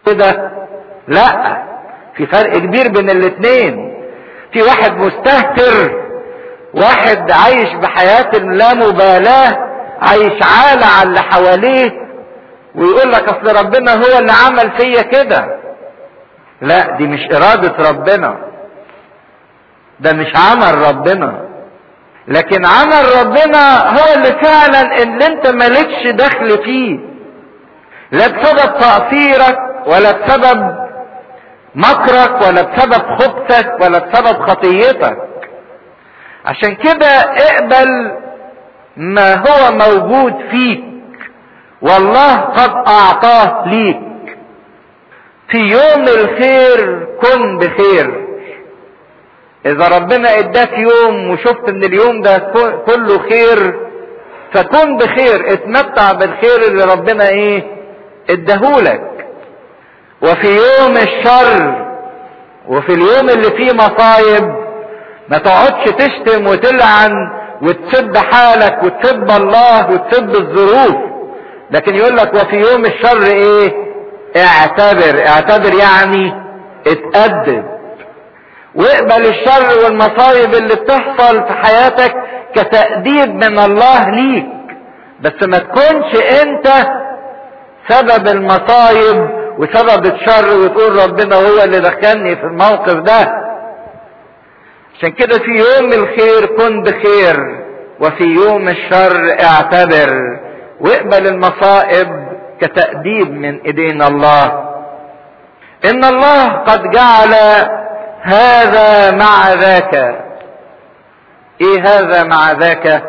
كده لا في فرق كبير بين الاتنين في واحد مستهتر واحد عايش بحياة اللامبالاة عايش عالة على اللي حواليه ويقول لك اصل ربنا هو اللي عمل فيا كده لا دي مش ارادة ربنا ده مش عمل ربنا لكن عمل ربنا هو اللي فعلا اللي انت مالكش دخل فيه لا بسبب تقصيرك ولا بسبب مكرك ولا بسبب خبثك ولا بسبب خطيتك عشان كده اقبل ما هو موجود فيك والله قد اعطاه ليك في يوم الخير كن بخير اذا ربنا اداك يوم وشفت ان اليوم ده كله خير فكن بخير اتمتع بالخير اللي ربنا ايه اداهولك وفي يوم الشر وفي اليوم اللي فيه مصايب ما تقعدش تشتم وتلعن وتسب حالك وتسب الله وتسب الظروف لكن يقول لك وفي يوم الشر ايه اعتبر اعتبر يعني اتأدب واقبل الشر والمصايب اللي بتحصل في حياتك كتأديب من الله ليك بس ما تكونش انت سبب المصايب وسبب الشر وتقول ربنا هو اللي دخلني في الموقف ده عشان كده في يوم الخير كن بخير وفي يوم الشر اعتبر واقبل المصائب كتأديب من ايدين الله ان الله قد جعل هذا مع ذاك ايه هذا مع ذاك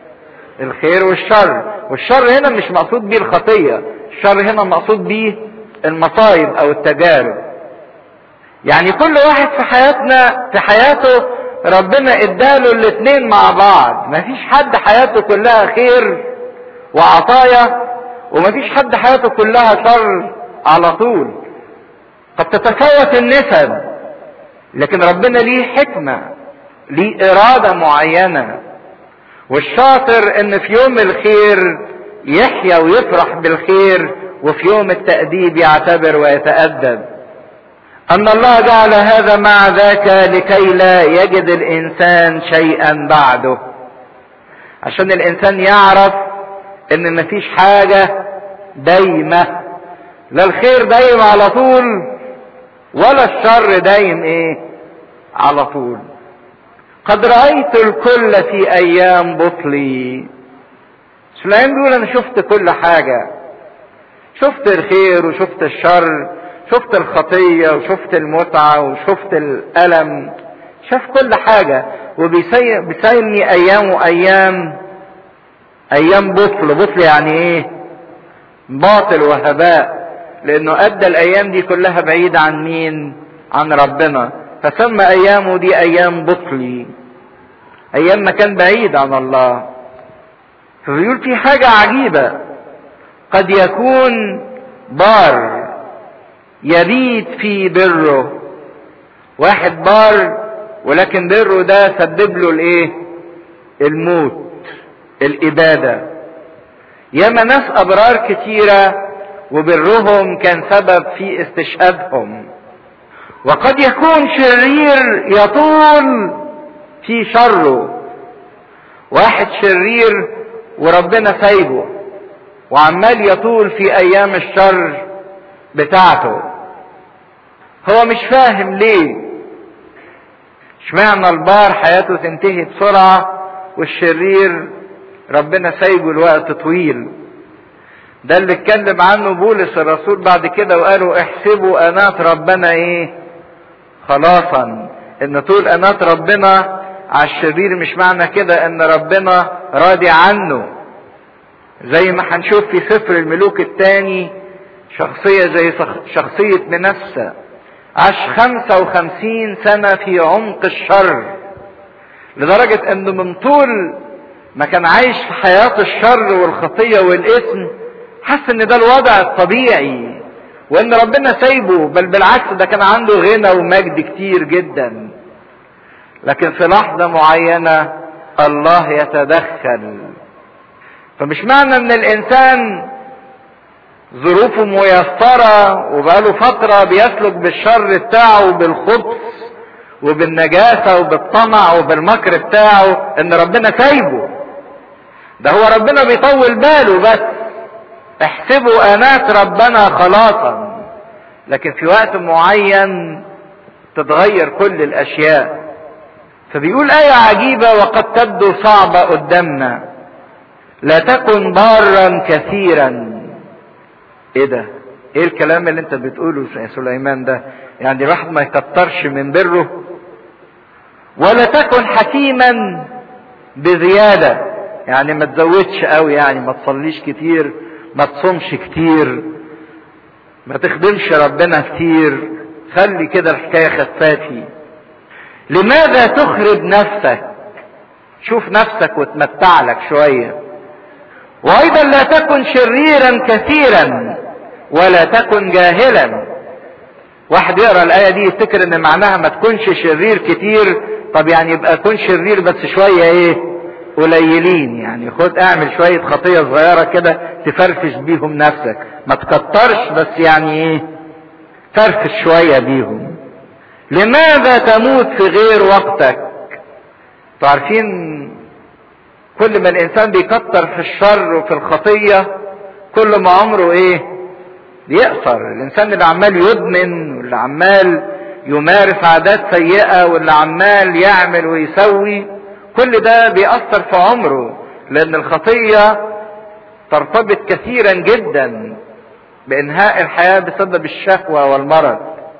الخير والشر والشر هنا مش مقصود بيه الخطية الشر هنا مقصود بيه المصايب او التجارب يعني كل واحد في حياتنا في حياته ربنا اداله الاتنين مع بعض مفيش حد حياته كلها خير وعطايا ومفيش حد حياته كلها شر على طول قد تتفاوت النسب لكن ربنا ليه حكمة ليه إرادة معينة والشاطر إن في يوم الخير يحيا ويفرح بالخير وفي يوم التأديب يعتبر ويتأدب أن الله جعل هذا مع ذاك لكي لا يجد الإنسان شيئا بعده عشان الإنسان يعرف إن مفيش حاجة دايمة لا الخير دايم على طول ولا الشر دايم ايه على طول قد رأيت الكل في ايام بطلي سليمان بيقول انا شفت كل حاجة شفت الخير وشفت الشر شفت الخطية وشفت المتعة وشفت الألم شاف كل حاجة وبيسايمني أيام وأيام أيام بطل بطل يعني إيه باطل وهباء لأنه أدى الأيام دي كلها بعيدة عن مين عن ربنا فسمى أيامه دي أيام بطلي أيام ما كان بعيد عن الله فبيقول في حاجة عجيبة قد يكون بار يبيت في بره واحد بار ولكن بره ده سبب له الايه الموت الاباده ياما ناس ابرار كتيره وبرهم كان سبب في استشهادهم وقد يكون شرير يطول في شره واحد شرير وربنا سايبه وعمال يطول في ايام الشر بتاعته هو مش فاهم ليه اشمعنى البار حياته تنتهي بسرعة والشرير ربنا سايبه الوقت طويل ده اللي اتكلم عنه بولس الرسول بعد كده وقالوا احسبوا انات ربنا ايه خلاصا ان طول انات ربنا على الشرير مش معنى كده ان ربنا راضي عنه زي ما هنشوف في سفر الملوك الثاني شخصية زي شخصية منسى عاش خمسة وخمسين سنة في عمق الشر لدرجة انه من طول ما كان عايش في حياة الشر والخطية والاسم حس ان ده الوضع الطبيعي وان ربنا سايبه بل بالعكس ده كان عنده غنى ومجد كتير جدا لكن في لحظة معينة الله يتدخل فمش معنى ان الانسان ظروفه ميسرة وبقاله فترة بيسلك بالشر بتاعه وبالخبث وبالنجاسة وبالطمع وبالمكر بتاعه ان ربنا سايبه ده هو ربنا بيطول باله بس احسبوا انات ربنا خلاصا لكن في وقت معين تتغير كل الاشياء فبيقول آية عجيبة وقد تبدو صعبة قدامنا لا تكن بارا كثيرا ايه ده ايه الكلام اللي انت بتقوله يا سليمان ده يعني الواحد ما يكترش من بره ولا تكن حكيما بزيادة يعني ما تزودش قوي يعني ما تصليش كتير ما تصومش كتير ما تخدمش ربنا كتير خلي كده الحكاية خفافي لماذا تخرب نفسك شوف نفسك وتمتع لك شوية وايضا لا تكن شريرا كثيرا ولا تكن جاهلا واحد يقرا الايه دي يفتكر ان معناها ما تكونش شرير كتير طب يعني يبقى كن شرير بس شويه ايه قليلين يعني خد اعمل شويه خطيه صغيره كده تفرفش بيهم نفسك ما تكترش بس يعني ايه فرفش شويه بيهم لماذا تموت في غير وقتك عارفين كل ما الانسان بيكتر في الشر وفي الخطيه كل ما عمره ايه بيقصر الانسان اللي عمال يدمن واللي عمال يمارس عادات سيئة واللي عمال يعمل ويسوي كل ده بيأثر في عمره لأن الخطية ترتبط كثيرا جدا بإنهاء الحياة بسبب الشهوة والمرض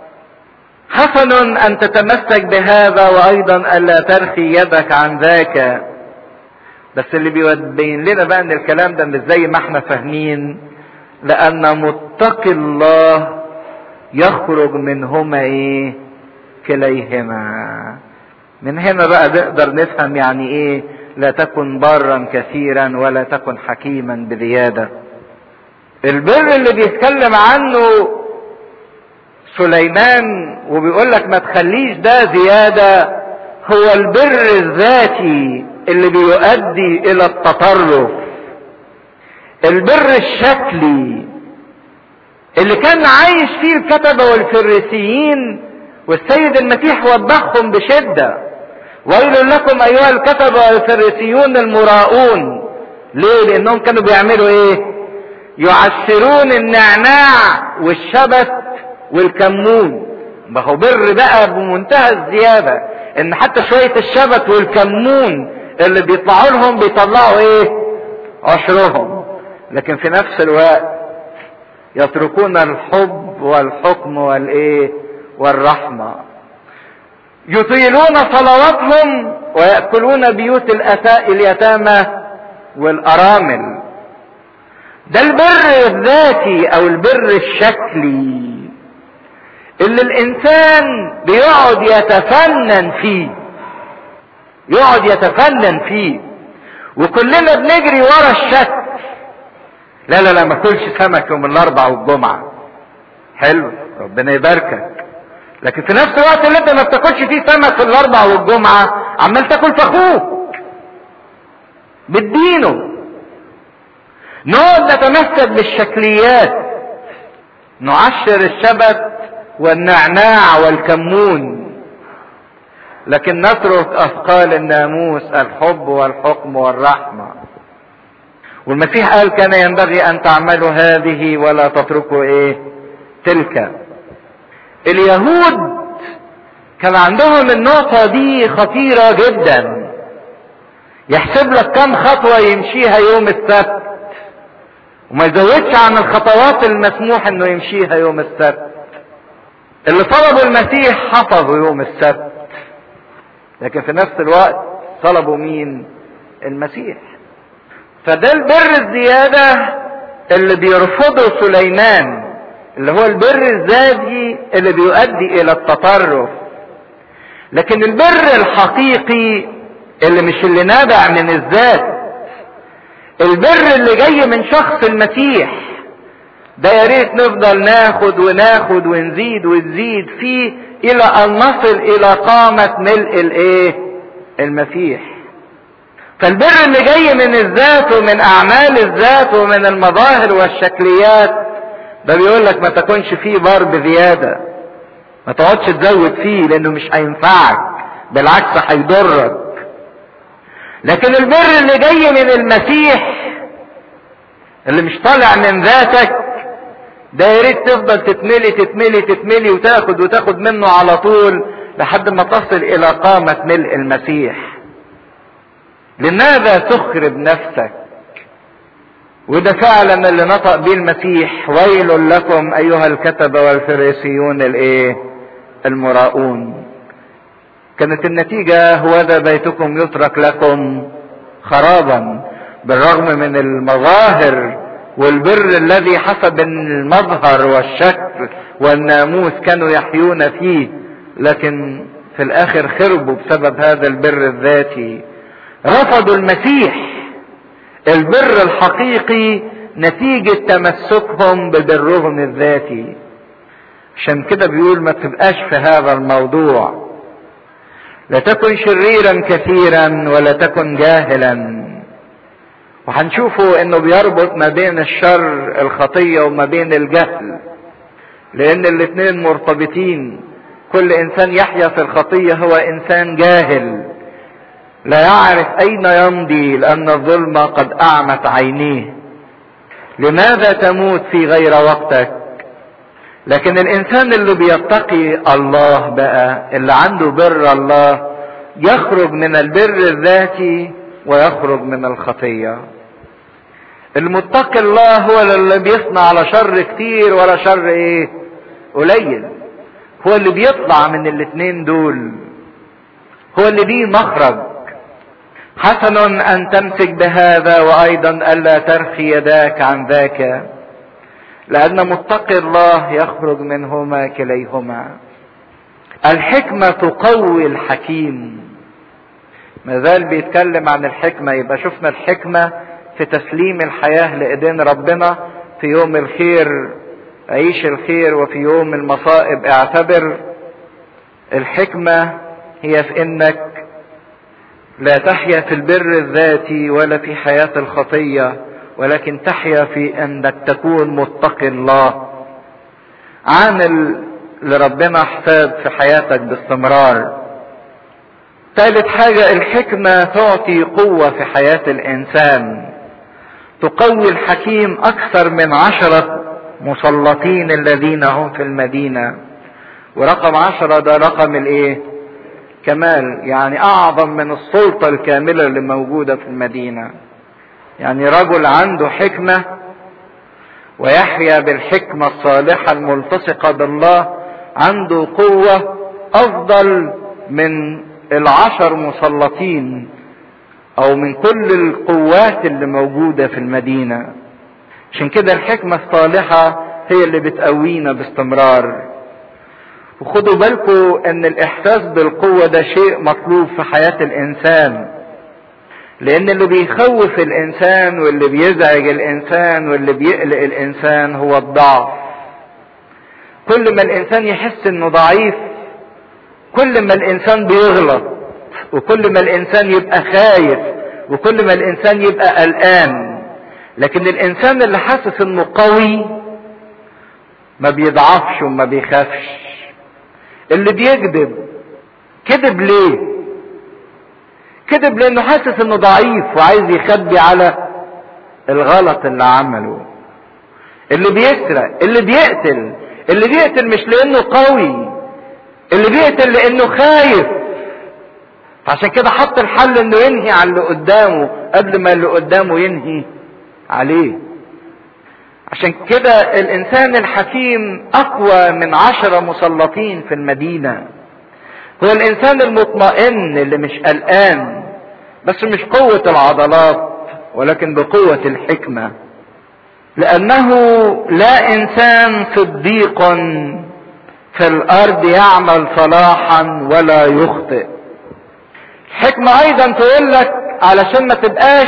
حسن أن تتمسك بهذا وأيضا ألا ترخي يدك عن ذاك بس اللي بيبين لنا بقى ان الكلام ده مش زي ما احنا فاهمين لأن متقي الله يخرج منهما ايه كليهما من هنا بقى نقدر نفهم يعني ايه لا تكن برا كثيرا ولا تكن حكيما بزيادة البر اللي بيتكلم عنه سليمان وبيقول لك ما تخليش ده زيادة هو البر الذاتي اللي بيؤدي الى التطرف البر الشكلي اللي كان عايش فيه الكتبة والفريسيين والسيد المسيح وبخهم بشدة ويل لكم ايها الكتبة والفريسيون المراؤون ليه لانهم كانوا بيعملوا ايه يعسرون النعناع والشبت والكمون ما هو بر بقى بمنتهى الزيادة ان حتى شوية الشبت والكمون اللي بيطلعوا لهم بيطلعوا ايه عشرهم لكن في نفس الوقت يتركون الحب والحكم والايه والرحمة يطيلون صلواتهم ويأكلون بيوت الأتاء اليتامى والأرامل ده البر الذاتي أو البر الشكلي اللي الإنسان بيقعد يتفنن فيه يقعد يتفنن فيه وكلنا بنجري ورا الشك لا لا لا ما كلش سمك يوم الاربع والجمعه حلو ربنا يباركك لكن في نفس الوقت اللي انت ما بتاكلش فيه سمك في الاربع والجمعه عمال تاكل في اخوك بدينه نقعد نتمسك بالشكليات نعشر الشبت والنعناع والكمون لكن نترك اثقال الناموس الحب والحكم والرحمه والمسيح قال كان ينبغي ان تعملوا هذه ولا تتركوا ايه تلك اليهود كان عندهم النقطة دي خطيرة جدا يحسب لك كم خطوة يمشيها يوم السبت وما يزودش عن الخطوات المسموح انه يمشيها يوم السبت اللي طلبوا المسيح حفظوا يوم السبت لكن في نفس الوقت طلبوا مين المسيح فده البر الزيادة اللي بيرفضه سليمان اللي هو البر الذاتي اللي بيؤدي الى التطرف لكن البر الحقيقي اللي مش اللي نابع من الذات البر اللي جاي من شخص المسيح ده يا ريت نفضل ناخد وناخد ونزيد ونزيد فيه الى ان نصل الى قامة ملء الايه المسيح فالبر اللي جاي من الذات ومن اعمال الذات ومن المظاهر والشكليات ده بيقول لك ما تكونش فيه بار بزيادة ما تقعدش تزود فيه لانه مش هينفعك بالعكس هيضرك لكن البر اللي جاي من المسيح اللي مش طالع من ذاتك ده يا ريت تفضل تتملي تتملي تتملي وتاخد وتاخد منه على طول لحد ما تصل الى قامة ملء المسيح لماذا تخرب نفسك وده فعلا اللي نطق به المسيح ويل لكم ايها الكتبة والفريسيون الايه المراؤون كانت النتيجة هو ذا بيتكم يترك لكم خرابا بالرغم من المظاهر والبر الذي حسب المظهر والشكل والناموس كانوا يحيون فيه لكن في الاخر خربوا بسبب هذا البر الذاتي رفضوا المسيح البر الحقيقي نتيجة تمسكهم ببرهم الذاتي عشان كده بيقول ما تبقاش في هذا الموضوع لا تكن شريرا كثيرا ولا تكن جاهلا وهنشوفوا انه بيربط ما بين الشر الخطية وما بين الجهل لان الاتنين مرتبطين كل انسان يحيا في الخطية هو انسان جاهل لا يعرف اين يمضي لان الظلمة قد اعمت عينيه لماذا تموت في غير وقتك لكن الانسان اللي بيتقي الله بقى اللي عنده بر الله يخرج من البر الذاتي ويخرج من الخطية المتقي الله هو اللي بيصنع على شر كتير ولا شر ايه قليل هو اللي بيطلع من الاتنين دول هو اللي ليه مخرج حسن ان تمسك بهذا وايضا الا ترخي يداك عن ذاك لان متقي الله يخرج منهما كليهما الحكمة تقوي الحكيم ما زال بيتكلم عن الحكمة يبقى شفنا الحكمة في تسليم الحياة لإيدين ربنا في يوم الخير عيش الخير وفي يوم المصائب اعتبر الحكمة هي في انك لا تحيا في البر الذاتي ولا في حياة الخطية ولكن تحيا في انك تكون متقي الله عامل لربنا حساب في حياتك باستمرار ثالث حاجة الحكمة تعطي قوة في حياة الإنسان تقوي الحكيم أكثر من عشرة مسلطين الذين هم في المدينة ورقم عشرة ده رقم الإيه؟ كمال يعني أعظم من السلطة الكاملة اللي موجودة في المدينة يعني رجل عنده حكمة ويحيا بالحكمة الصالحة الملتصقة بالله عنده قوة أفضل من العشر مسلطين او من كل القوات اللي موجودة في المدينة عشان كده الحكمة الصالحة هي اللي بتقوينا باستمرار وخدوا بالكم ان الاحساس بالقوة ده شيء مطلوب في حياة الانسان لان اللي بيخوف الانسان واللي بيزعج الانسان واللي بيقلق الانسان هو الضعف كل ما الانسان يحس انه ضعيف كل ما الانسان بيغلط وكل ما الانسان يبقى خايف وكل ما الانسان يبقى قلقان لكن الانسان اللي حاسس انه قوي ما بيضعفش وما بيخافش اللي بيكذب كذب ليه كذب لانه حاسس انه ضعيف وعايز يخبي على الغلط اللي عمله اللي بيسرق اللي بيقتل اللي بيقتل مش لانه قوي اللي بيقتل لانه خايف عشان كده حط الحل انه ينهي على اللي قدامه قبل ما اللي قدامه ينهي عليه عشان كده الانسان الحكيم اقوى من عشرة مسلطين في المدينة هو الانسان المطمئن اللي مش قلقان بس مش قوة العضلات ولكن بقوة الحكمة لانه لا انسان صديق في الارض يعمل صلاحا ولا يخطئ الحكمة ايضا تقول لك علشان ما تبقاش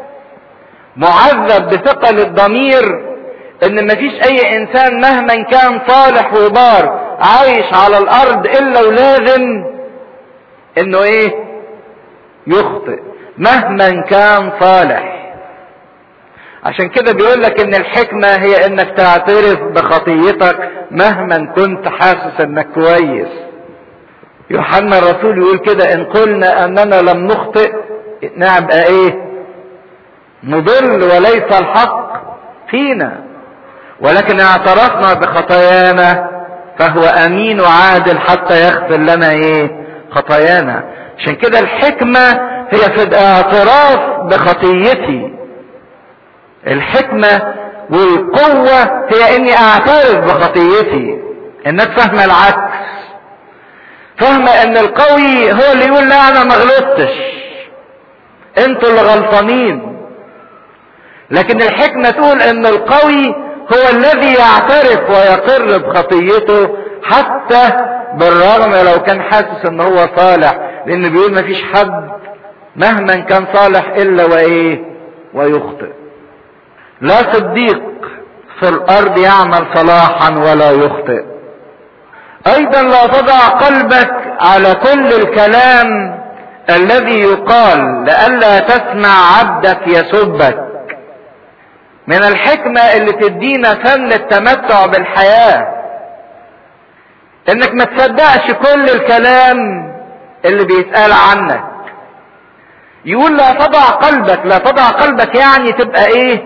معذب بثقل الضمير ان مفيش اي انسان مهما كان صالح وبار عايش على الارض الا ولازم انه ايه يخطئ مهما كان صالح عشان كده بيقول لك ان الحكمة هي انك تعترف بخطيتك مهما كنت حاسس انك كويس يوحنا الرسول يقول كده ان قلنا اننا لم نخطئ نبقى ايه نضل وليس الحق فينا ولكن اعترفنا بخطايانا فهو امين وعادل حتى يغفر لنا ايه خطايانا عشان كده الحكمة هي في الاعتراف بخطيتي الحكمة والقوة هي اني اعترف بخطيتي الناس فاهمة العكس فاهمة ان القوي هو اللي يقول لا انا ما غلطتش انتوا اللي غلطانين لكن الحكمة تقول ان القوي هو الذي يعترف ويقر بخطيته حتى بالرغم لو كان حاسس ان هو صالح لان بيقول ما فيش حد مهما كان صالح الا وايه ويخطئ لا صديق في الارض يعمل صلاحا ولا يخطئ ايضا لا تضع قلبك على كل الكلام الذي يقال لئلا تسمع عبدك يسبك من الحكمة اللي تدينا فن التمتع بالحياة انك ما تصدقش كل الكلام اللي بيتقال عنك يقول لا تضع قلبك لا تضع قلبك يعني تبقى ايه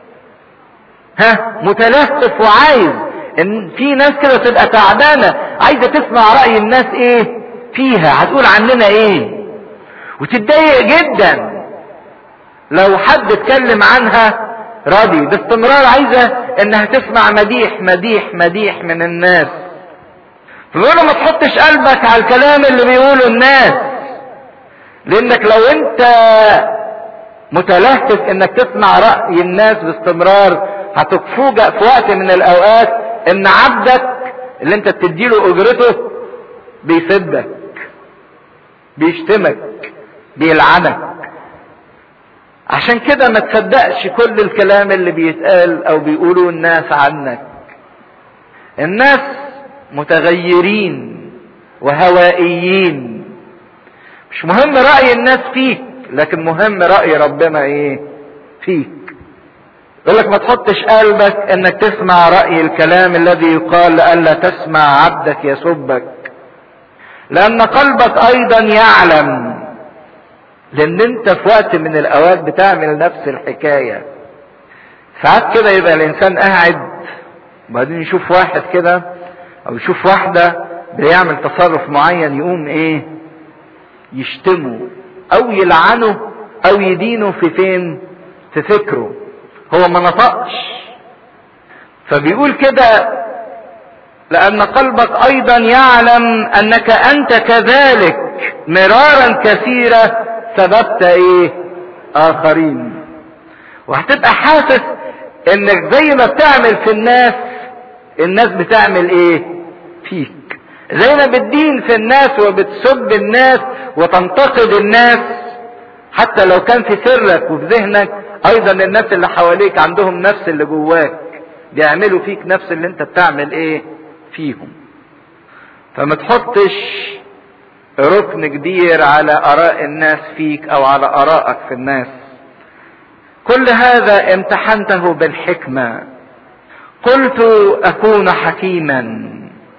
ها متلهف وعايز ان في ناس كده تبقى تعبانه عايزه تسمع راي الناس ايه فيها هتقول عننا ايه وتتضايق جدا لو حد اتكلم عنها راضي باستمرار عايزه انها تسمع مديح مديح مديح من الناس فبيقولوا ما تحطش قلبك على الكلام اللي بيقوله الناس لانك لو انت متلهف انك تسمع رأي الناس باستمرار هتفوجئ في وقت من الاوقات ان عبدك اللي انت بتديله اجرته بيسبك بيشتمك بيلعنك عشان كده ما تصدقش كل الكلام اللي بيتقال او بيقولوه الناس عنك الناس متغيرين وهوائيين مش مهم رأي الناس فيك لكن مهم رأي ربنا ايه فيك يقول لك ما تحطش قلبك انك تسمع رأي الكلام الذي يقال لئلا تسمع عبدك يسبك لان قلبك ايضا يعلم لان انت في وقت من الاوقات بتعمل نفس الحكاية ساعات كده يبقى الانسان قاعد وبعدين يشوف واحد كده او يشوف واحدة بيعمل تصرف معين يقوم ايه يشتمه او يلعنه او يدينه في فين في فكره هو ما نطقش فبيقول كده لان قلبك ايضا يعلم انك انت كذلك مرارا كثيرة سببت ايه اخرين وهتبقى حاسس انك زي ما بتعمل في الناس الناس بتعمل ايه فيك زي ما بتدين في الناس وبتسب الناس وتنتقد الناس حتى لو كان في سرك وفي ذهنك ايضا الناس اللي حواليك عندهم نفس اللي جواك بيعملوا فيك نفس اللي انت بتعمل ايه فيهم فما تحطش ركن كبير على اراء الناس فيك او على ارائك في الناس كل هذا امتحنته بالحكمه قلت اكون حكيما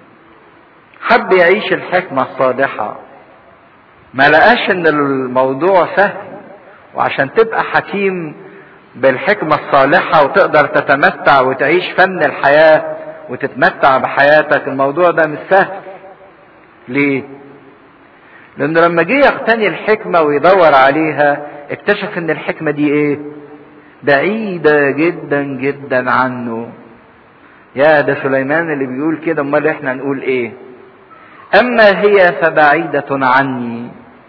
حب يعيش الحكمه الصالحه ما لقاش ان الموضوع سهل وعشان تبقى حكيم بالحكمة الصالحة وتقدر تتمتع وتعيش فن الحياة وتتمتع بحياتك الموضوع ده مش سهل ليه لانه لما جه يقتني الحكمة ويدور عليها اكتشف ان الحكمة دي ايه بعيدة جدا جدا عنه يا ده سليمان اللي بيقول كده امال احنا نقول ايه اما هي فبعيدة عني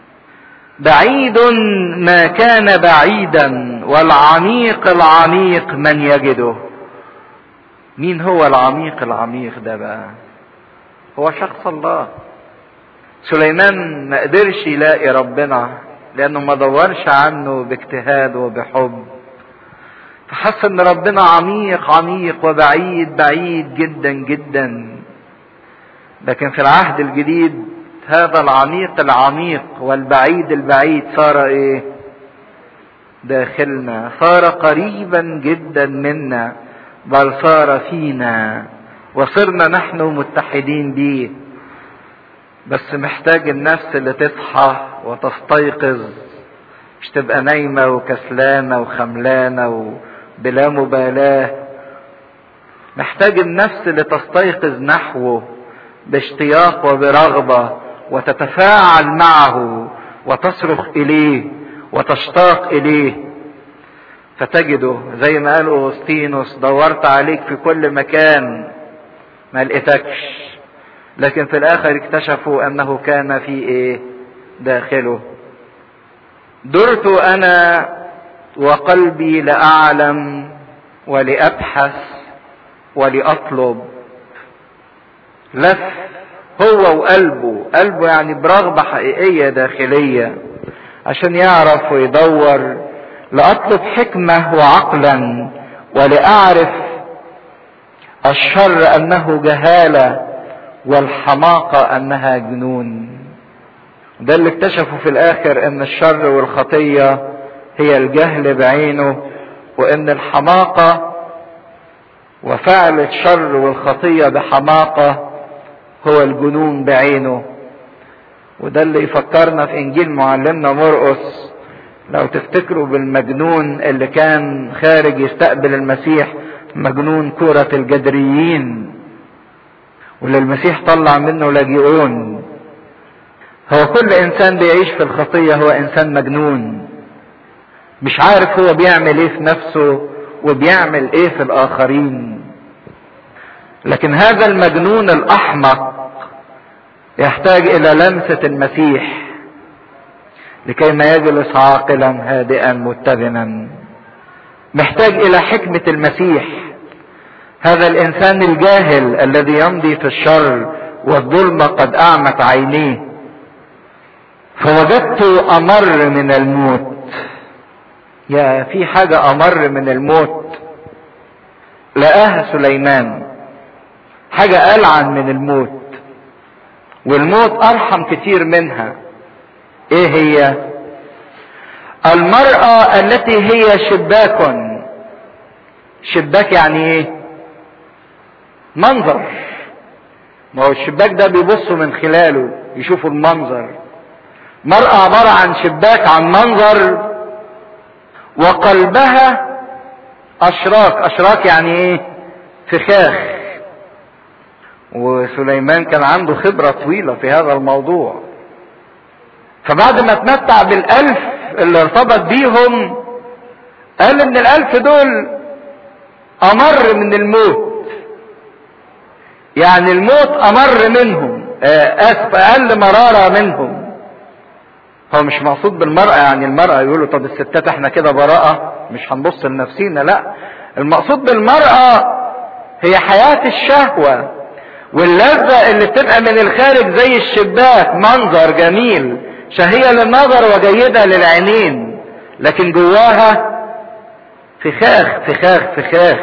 بعيد ما كان بعيدا والعميق العميق من يجده مين هو العميق العميق ده بقى هو شخص الله سليمان ما قدرش يلاقي ربنا لانه ما دورش عنه باجتهاد وبحب فحس ان ربنا عميق عميق وبعيد بعيد جدا جدا لكن في العهد الجديد هذا العميق العميق والبعيد البعيد صار ايه داخلنا صار قريبا جدا منا بل صار فينا وصرنا نحن متحدين بيه بس محتاج النفس اللي تصحى وتستيقظ مش تبقى نايمة وكسلانة وخملانة وبلا مبالاة محتاج النفس اللي تستيقظ نحوه باشتياق وبرغبة وتتفاعل معه وتصرخ إليه وتشتاق إليه فتجده زي ما قال أوسطينوس دورت عليك في كل مكان ما لقيتكش لكن في الآخر اكتشفوا أنه كان في إيه داخله درت أنا وقلبي لأعلم ولأبحث ولأطلب لف هو وقلبه قلبه يعني برغبة حقيقية داخلية عشان يعرف ويدور لأطلب حكمة وعقلا ولأعرف الشر أنه جهالة والحماقة أنها جنون ده اللي اكتشفوا في الآخر أن الشر والخطية هي الجهل بعينه وأن الحماقة وفعل الشر والخطية بحماقة هو الجنون بعينه وده اللي يفكرنا في انجيل معلمنا مرقس لو تفتكروا بالمجنون اللي كان خارج يستقبل المسيح مجنون كرة الجدريين واللي المسيح طلع منه لاجئون هو كل انسان بيعيش في الخطية هو انسان مجنون مش عارف هو بيعمل ايه في نفسه وبيعمل ايه في الاخرين لكن هذا المجنون الاحمق يحتاج الى لمسة المسيح لكي ما يجلس عاقلا هادئا متزنا محتاج الى حكمة المسيح هذا الانسان الجاهل الذي يمضي في الشر والظلمة قد اعمت عينيه فوجدت امر من الموت يا في حاجة امر من الموت لقاها سليمان حاجة ألعن من الموت والموت أرحم كتير منها إيه هي؟ المرأة التي هي شباك شباك يعني إيه؟ منظر ما هو الشباك ده بيبصوا من خلاله يشوفوا المنظر مرأة عبارة عن شباك عن منظر وقلبها أشراك أشراك يعني إيه؟ فخاخ وسليمان كان عنده خبرة طويلة في هذا الموضوع فبعد ما اتمتع بالألف اللي ارتبط بيهم قال ان الألف دول أمر من الموت يعني الموت أمر منهم آسف أقل مرارة منهم هو مش مقصود بالمرأة يعني المرأة يقولوا طب الستات احنا كده براءة مش هنبص لنفسينا لا المقصود بالمرأة هي حياة الشهوة واللذة اللي بتبقى من الخارج زي الشباك منظر جميل شهية للنظر وجيدة للعينين لكن جواها فخاخ فخاخ فخاخ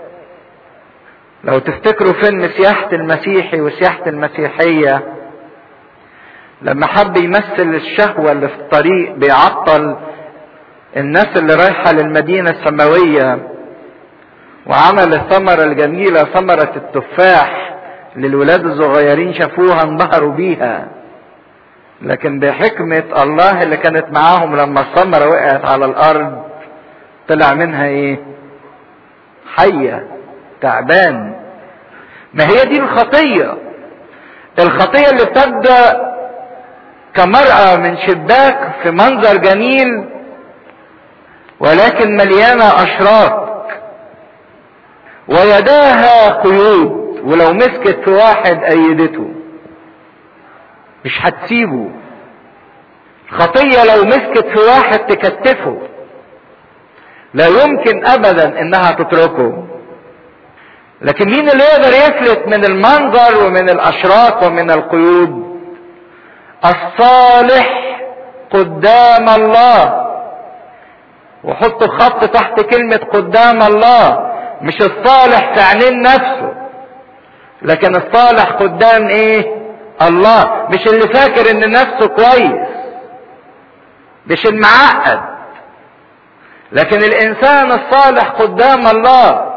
لو تفتكروا فيلم سياحة المسيحي وسياحة المسيحية لما حب يمثل الشهوة اللي في الطريق بيعطل الناس اللي رايحة للمدينة السماوية وعمل الثمرة الجميلة ثمرة التفاح للولاد الصغيرين شافوها انبهروا بيها لكن بحكمة الله اللي كانت معاهم لما الثمرة وقعت على الأرض طلع منها إيه؟ حية تعبان ما هي دي الخطية الخطية اللي بتبدأ كمرأة من شباك في منظر جميل ولكن مليانة أشراك ويداها قيود ولو مسكت في واحد ايدته مش هتسيبه خطية لو مسكت في واحد تكتفه لا يمكن ابدا انها تتركه لكن مين اللي يقدر يفلت من المنظر ومن الاشراك ومن القيود الصالح قدام الله وحطوا خط تحت كلمة قدام الله مش الصالح في عينين نفسه لكن الصالح قدام ايه الله مش اللي فاكر ان نفسه كويس مش المعقد لكن الانسان الصالح قدام الله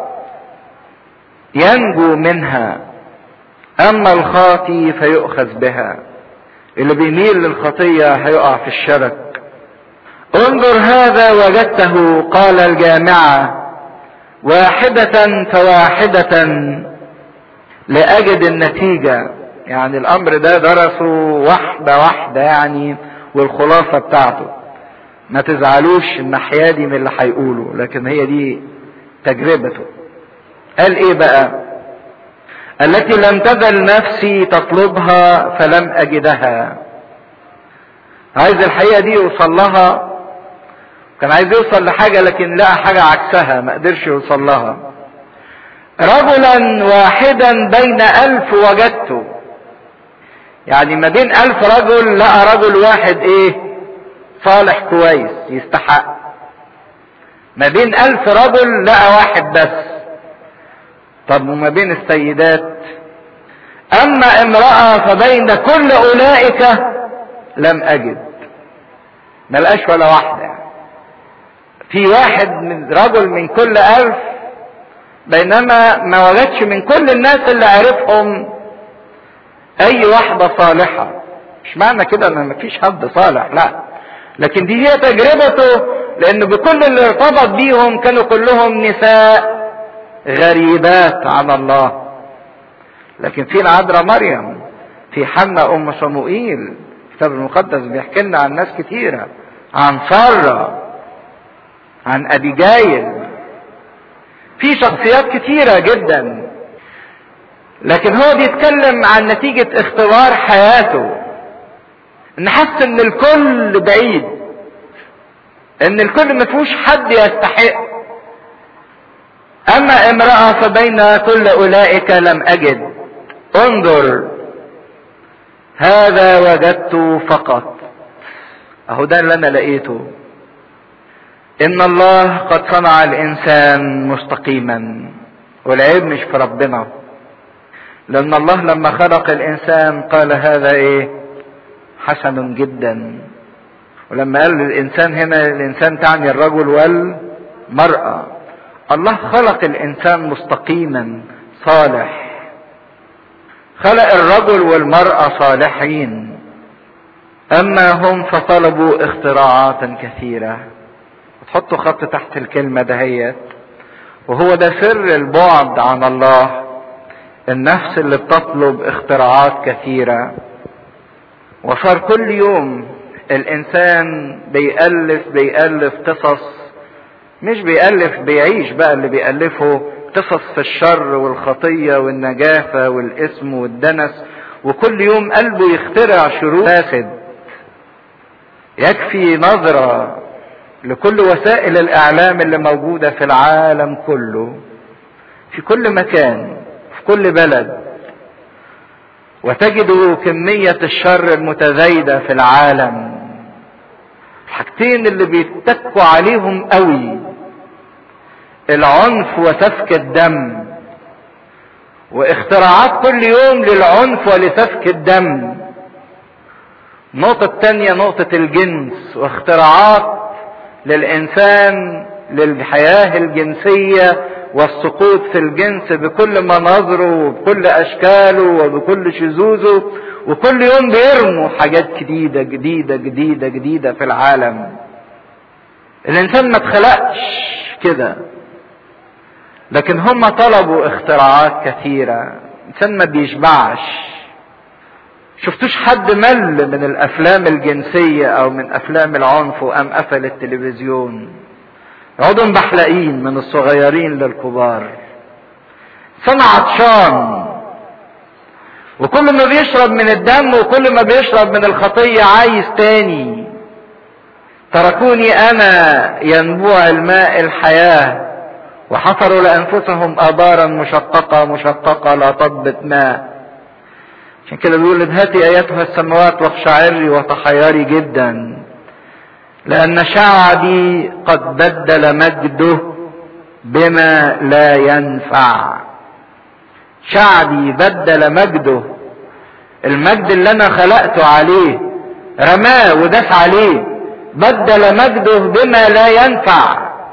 ينجو منها اما الخاطي فيؤخذ بها اللي بيميل للخطيه هيقع في الشرك انظر هذا وجدته قال الجامعه واحده فواحده لاجد النتيجه يعني الامر ده درسوا واحده واحده يعني والخلاصه بتاعته ما تزعلوش الناحيه دي من اللي هيقوله لكن هي دي تجربته قال ايه بقى التي لم تزل نفسي تطلبها فلم اجدها عايز الحقيقه دي يوصل لها كان عايز يوصل لحاجه لكن لقى حاجه عكسها ما قدرش يوصل لها رجلا واحدا بين الف وجدته يعني ما بين الف رجل لقى رجل واحد ايه صالح كويس يستحق ما بين الف رجل لقى واحد بس طب وما بين السيدات اما امرأة فبين كل اولئك لم اجد ملقاش ولا واحدة يعني. في واحد من رجل من كل الف بينما ما وجدش من كل الناس اللي عرفهم اي واحدة صالحة مش معنى كده ان مفيش حد صالح لا لكن دي هي تجربته لان بكل اللي ارتبط بيهم كانوا كلهم نساء غريبات عن الله لكن في العذراء مريم في حنا ام صموئيل الكتاب المقدس بيحكي لنا عن ناس كتيرة عن سارة عن ابيجايل في شخصيات كتيرة جدا لكن هو بيتكلم عن نتيجة اختبار حياته ان حس ان الكل بعيد ان الكل ما فيهوش حد يستحق اما امرأة فبين كل اولئك لم اجد انظر هذا وجدت فقط اهو ده اللي انا لقيته ان الله قد صنع الانسان مستقيما والعيب مش في ربنا لان الله لما خلق الانسان قال هذا ايه حسن جدا ولما قال الانسان هنا الانسان تعني الرجل والمرأة الله خلق الانسان مستقيما صالح خلق الرجل والمرأة صالحين اما هم فطلبوا اختراعات كثيرة تحطوا خط تحت الكلمة دهيت وهو ده سر البعد عن الله النفس اللي بتطلب اختراعات كثيرة وصار كل يوم الانسان بيألف بيألف قصص مش بيألف بيعيش بقى اللي بيألفه قصص في الشر والخطية والنجافة والاسم والدنس وكل يوم قلبه يخترع شرور فاسد يكفي نظرة لكل وسائل الإعلام اللي موجودة في العالم كله في كل مكان في كل بلد وتجدوا كمية الشر المتزايدة في العالم الحاجتين اللي بيتكوا عليهم قوي العنف وسفك الدم واختراعات كل يوم للعنف ولسفك الدم النقطة التانية نقطة الجنس واختراعات للإنسان للحياة الجنسية والسقوط في الجنس بكل مناظره وبكل أشكاله وبكل شذوذه وكل يوم بيرموا حاجات جديدة جديدة جديدة جديدة في العالم الإنسان ما اتخلقش كده لكن هم طلبوا اختراعات كثيرة الإنسان ما بيشبعش شفتوش حد مل من الافلام الجنسية او من افلام العنف وقام قفل التلفزيون يقعدوا مبحلقين من الصغيرين للكبار سنة عطشان وكل ما بيشرب من الدم وكل ما بيشرب من الخطية عايز تاني تركوني انا ينبوع الماء الحياة وحفروا لانفسهم ابارا مشققة مشققة لا تضبط ماء عشان كده بيقول ابهتي ايتها السماوات واخشعري وتحيري جدا لان شعبي قد بدل مجده بما لا ينفع شعبي بدل مجده المجد اللي انا خلقته عليه رماه وداس عليه بدل مجده بما لا ينفع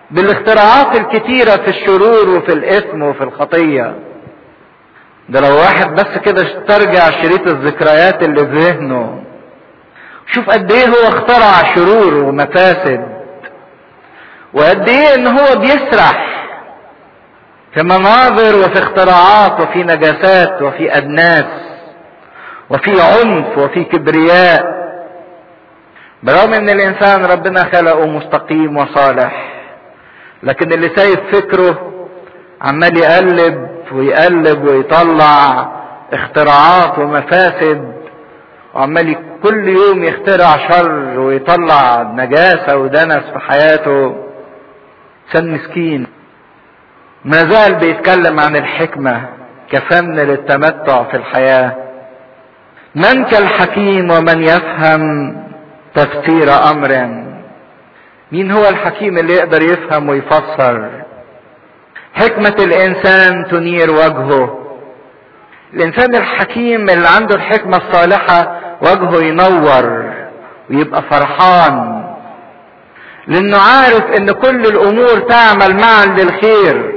بالاختراعات الكتيرة في الشرور وفي الإثم وفي الخطية ده لو واحد بس كده استرجع شريط الذكريات اللي في ذهنه شوف قد ايه هو اخترع شرور ومفاسد وقد ايه ان هو بيسرح في مناظر وفي اختراعات وفي نجاسات وفي ادناس وفي عنف وفي كبرياء برغم ان الانسان ربنا خلقه مستقيم وصالح لكن اللي سايب فكره عمال يقلب ويقلب ويطلع اختراعات ومفاسد وعمال كل يوم يخترع شر ويطلع نجاسة ودنس في حياته انسان مسكين ما زال بيتكلم عن الحكمة كفن للتمتع في الحياة من كالحكيم ومن يفهم تفسير امر مين هو الحكيم اللي يقدر يفهم ويفسر حكمة الانسان تنير وجهه الانسان الحكيم اللي عنده الحكمة الصالحة وجهه ينور ويبقى فرحان لانه عارف ان كل الامور تعمل معا للخير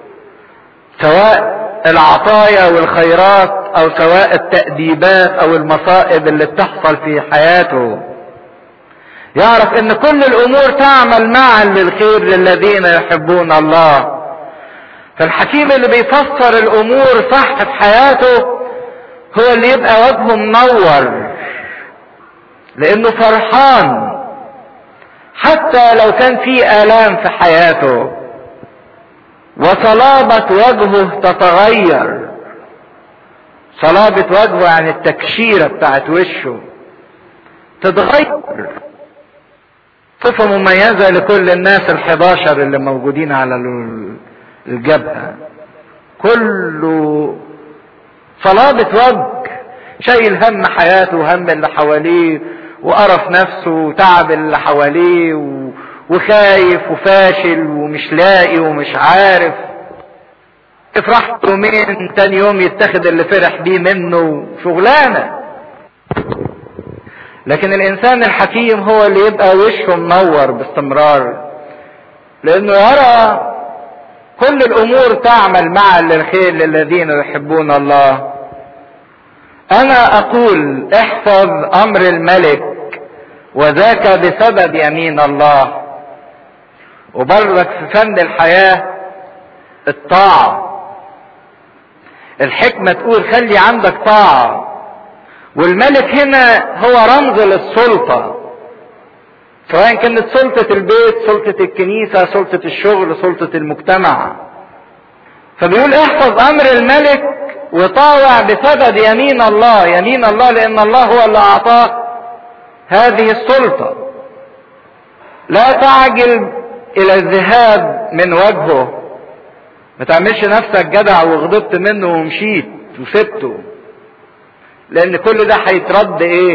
سواء العطايا والخيرات او سواء التأديبات او المصائب اللي بتحصل في حياته يعرف ان كل الامور تعمل معا للخير للذين يحبون الله فالحكيم اللي بيفسر الامور صح في حياته هو اللي يبقى وجهه منور لانه فرحان حتى لو كان في الام في حياته وصلابة وجهه تتغير صلابة وجهه يعني التكشيرة بتاعت وشه تتغير صفة مميزة لكل الناس الحداشر اللي موجودين على الجبهة كله صلابة وجه شايل هم حياته وهم اللي حواليه وقرف نفسه وتعب اللي حواليه و... وخايف وفاشل ومش لاقي ومش عارف افرح يومين تاني يوم يتخذ اللي فرح بيه منه شغلانة لكن الانسان الحكيم هو اللي يبقى وشه منور باستمرار لانه يرى كل الامور تعمل معا للخير للذين يحبون الله انا اقول احفظ امر الملك وذاك بسبب يمين الله وبرك في فن الحياة الطاعة الحكمة تقول خلي عندك طاعة والملك هنا هو رمز للسلطة سواء كانت سلطة البيت سلطة الكنيسة سلطة الشغل سلطة المجتمع فبيقول احفظ امر الملك وطاوع بسبب يمين الله يمين الله لان الله هو اللي اعطاك هذه السلطة لا تعجل الى الذهاب من وجهه ما تعملش نفسك جدع وغضبت منه ومشيت وسبته لان كل ده هيترد ايه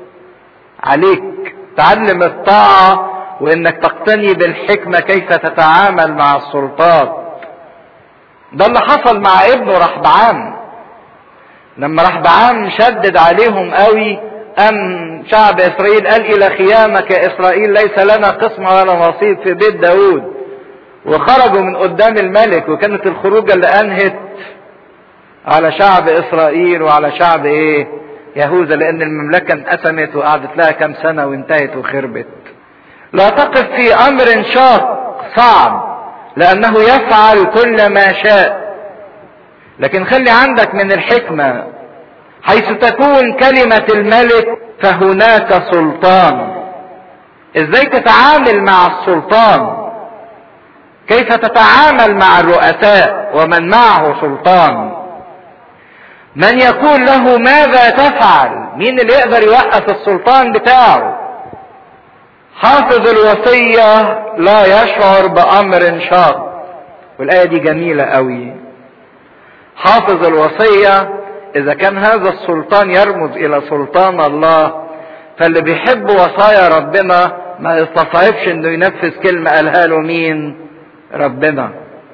عليك تعلم الطاعة وانك تقتني بالحكمة كيف تتعامل مع السلطات ده اللي حصل مع ابنه رحبعام لما رحبعام شدد عليهم قوي أم شعب إسرائيل قال إلى خيامك يا إسرائيل ليس لنا قسم ولا نصيب في بيت داود وخرجوا من قدام الملك وكانت الخروجة اللي أنهت على شعب إسرائيل وعلى شعب إيه يهوذا لأن المملكة انقسمت وقعدت لها كام سنة وانتهت وخربت لا تقف في أمر شاق صعب لأنه يفعل كل ما شاء لكن خلي عندك من الحكمة حيث تكون كلمة الملك فهناك سلطان ازاي تتعامل مع السلطان كيف تتعامل مع الرؤساء ومن معه سلطان من يقول له ماذا تفعل مين اللي يقدر يوقف السلطان بتاعه حافظ الوصية لا يشعر بأمر شاق والآية دي جميلة قوي حافظ الوصية إذا كان هذا السلطان يرمز إلى سلطان الله فاللي بيحب وصايا ربنا ما يستصعبش إنه ينفذ كلمة قالها له مين؟ ربنا.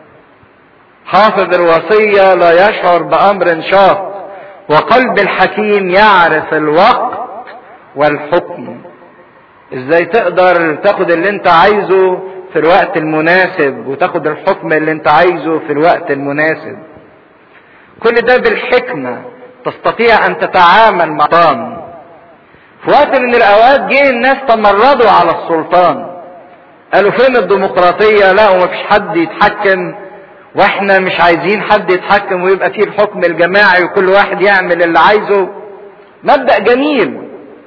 حافظ الوصية لا يشعر بأمر شاق وقلب الحكيم يعرف الوقت والحكم. ازاي تقدر تاخد اللي انت عايزه في في الوقت المناسب وتاخد الحكم اللي انت عايزه في الوقت المناسب كل ده بالحكمة تستطيع ان تتعامل مع السلطان في وقت من الاوقات جه الناس تمردوا على السلطان قالوا فين الديمقراطية لا ومفيش حد يتحكم واحنا مش عايزين حد يتحكم ويبقى فيه الحكم الجماعي وكل واحد يعمل اللي عايزه مبدأ جميل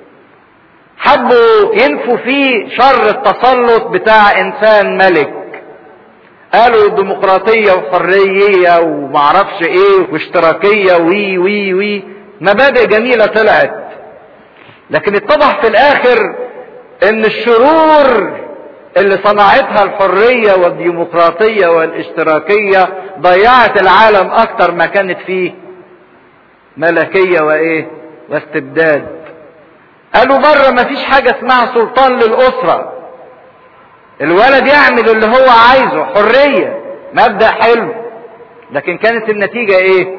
حبوا ينفوا فيه شر التسلط بتاع انسان ملك قالوا ديمقراطية وحرية ومعرفش ايه واشتراكية وي وي وي مبادئ جميلة طلعت لكن اتضح في الاخر ان الشرور اللي صنعتها الحرية والديمقراطية والاشتراكية ضيعت العالم اكتر ما كانت فيه ملكية وايه واستبداد قالوا بره مفيش حاجة اسمها سلطان للأسرة الولد يعمل اللي هو عايزه حرية مبدأ حلو لكن كانت النتيجة ايه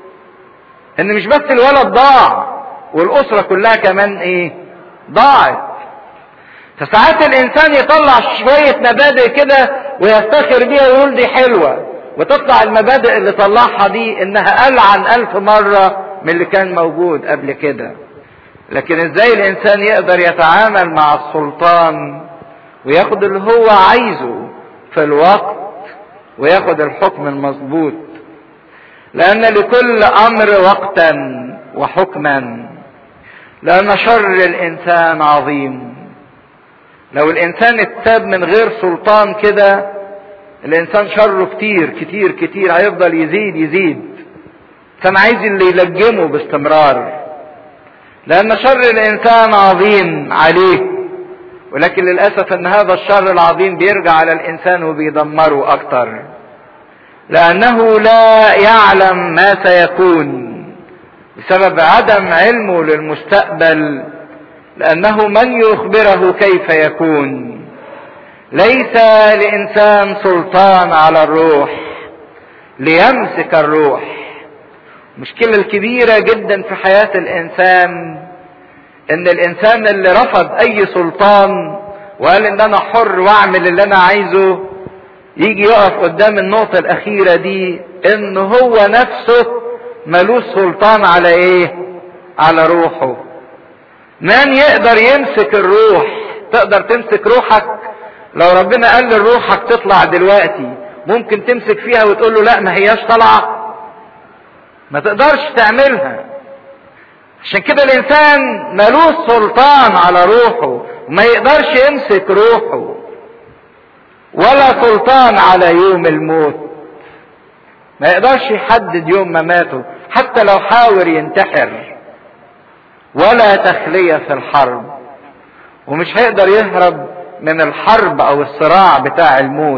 ان مش بس الولد ضاع والأسرة كلها كمان ايه ضاعت فساعات الانسان يطلع شوية مبادئ كده ويفتخر بيها ويقول دي حلوة وتطلع المبادئ اللي طلعها دي انها ألعن ألف مرة من اللي كان موجود قبل كده لكن ازاي الانسان يقدر يتعامل مع السلطان وياخد اللي هو عايزه في الوقت وياخد الحكم المظبوط لان لكل امر وقتا وحكما لان شر الانسان عظيم لو الانسان اتساب من غير سلطان كده الانسان شره كتير كتير كتير هيفضل يزيد يزيد كان عايز اللي يلجمه باستمرار لأن شر الإنسان عظيم عليه ولكن للأسف أن هذا الشر العظيم بيرجع على الإنسان وبيدمره أكتر لأنه لا يعلم ما سيكون بسبب عدم علمه للمستقبل لأنه من يخبره كيف يكون ليس لإنسان سلطان على الروح ليمسك الروح المشكلة الكبيرة جدا في حياة الإنسان إن الإنسان اللي رفض أي سلطان وقال إن أنا حر وأعمل اللي أنا عايزه يجي يقف قدام النقطة الأخيرة دي إن هو نفسه ملوش سلطان على إيه؟ على روحه. من يقدر يمسك الروح؟ تقدر تمسك روحك؟ لو ربنا قال لروحك تطلع دلوقتي ممكن تمسك فيها وتقول له لا ما هياش طالعه ما تقدرش تعملها عشان كده الانسان ملوش سلطان على روحه ما يقدرش يمسك روحه ولا سلطان على يوم الموت ما يقدرش يحدد يوم مماته حتى لو حاول ينتحر ولا تخلية في الحرب ومش هيقدر يهرب من الحرب او الصراع بتاع الموت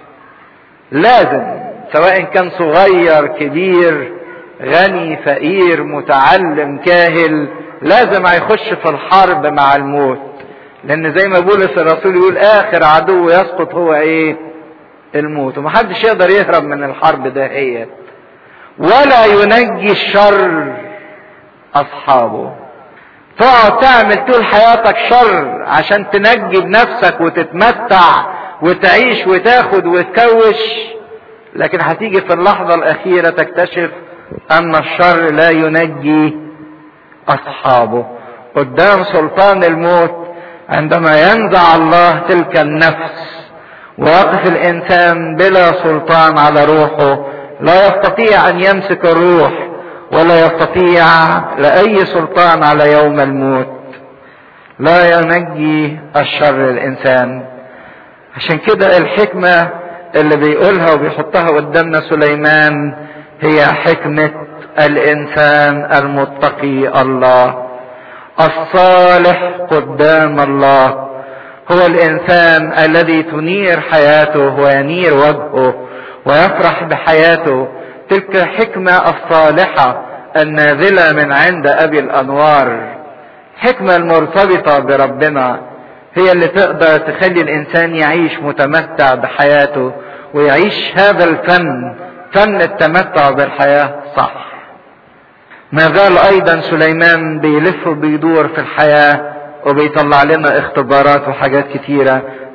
لازم سواء كان صغير كبير غني فقير متعلم كاهل لازم هيخش في الحرب مع الموت لان زي ما بولس الرسول يقول اخر عدو يسقط هو ايه الموت ومحدش يقدر يهرب من الحرب دهيت ولا ينجي الشر اصحابه تقعد تعمل طول حياتك شر عشان تنجي بنفسك وتتمتع وتعيش وتاخد وتكوش لكن هتيجي في اللحظة الأخيرة تكتشف أن الشر لا ينجي أصحابه قدام سلطان الموت عندما ينزع الله تلك النفس ويقف الإنسان بلا سلطان على روحه لا يستطيع أن يمسك الروح ولا يستطيع لأي سلطان على يوم الموت لا ينجي الشر الإنسان عشان كده الحكمة اللي بيقولها وبيحطها قدامنا سليمان هي حكمة الإنسان المتقي الله الصالح قدام الله هو الإنسان الذي تنير حياته وينير وجهه ويفرح بحياته تلك حكمة الصالحة النازلة من عند أبي الأنوار حكمة المرتبطة بربنا هي اللي تقدر تخلي الإنسان يعيش متمتع بحياته ويعيش هذا الفن فن التمتع بالحياة صح ما زال ايضا سليمان بيلف وبيدور في الحياة وبيطلع لنا اختبارات وحاجات كتيرة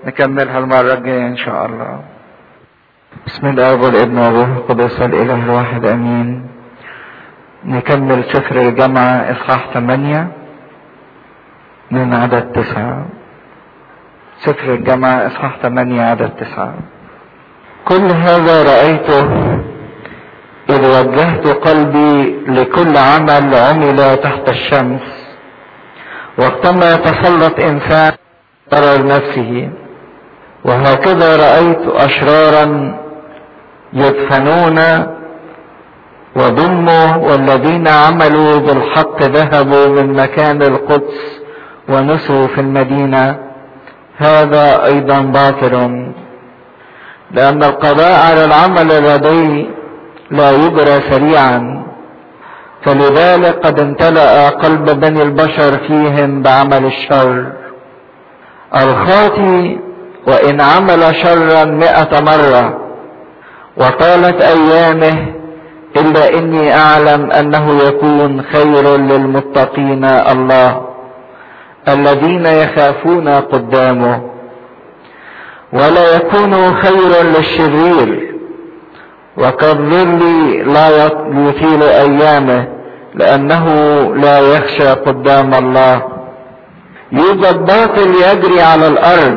نكملها المرة الجاية ان شاء الله بسم الله والابن والروح القدس الاله الواحد امين نكمل سفر الجامعة اصحاح 8 من عدد تسعة سفر الجامعة اصحاح 8 عدد تسعة كل هذا رأيته إذ وجهت قلبي لكل عمل عمل تحت الشمس وقتما يتسلط إنسان ضرر نفسه وهكذا رأيت أشرارا يدفنون وضموا والذين عملوا بالحق ذهبوا من مكان القدس ونسوا في المدينة هذا أيضا باطل لأن القضاء على العمل الردي لا يجرى سريعا فلذلك قد امتلأ قلب بني البشر فيهم بعمل الشر الخاطي وإن عمل شرا مئة مرة وطالت أيامه إلا إني أعلم أنه يكون خير للمتقين الله الذين يخافون قدامه ولا يكون خير للشرير وكالظل لا يطيل ايامه لانه لا يخشى قدام الله يوجد باطل يجري على الارض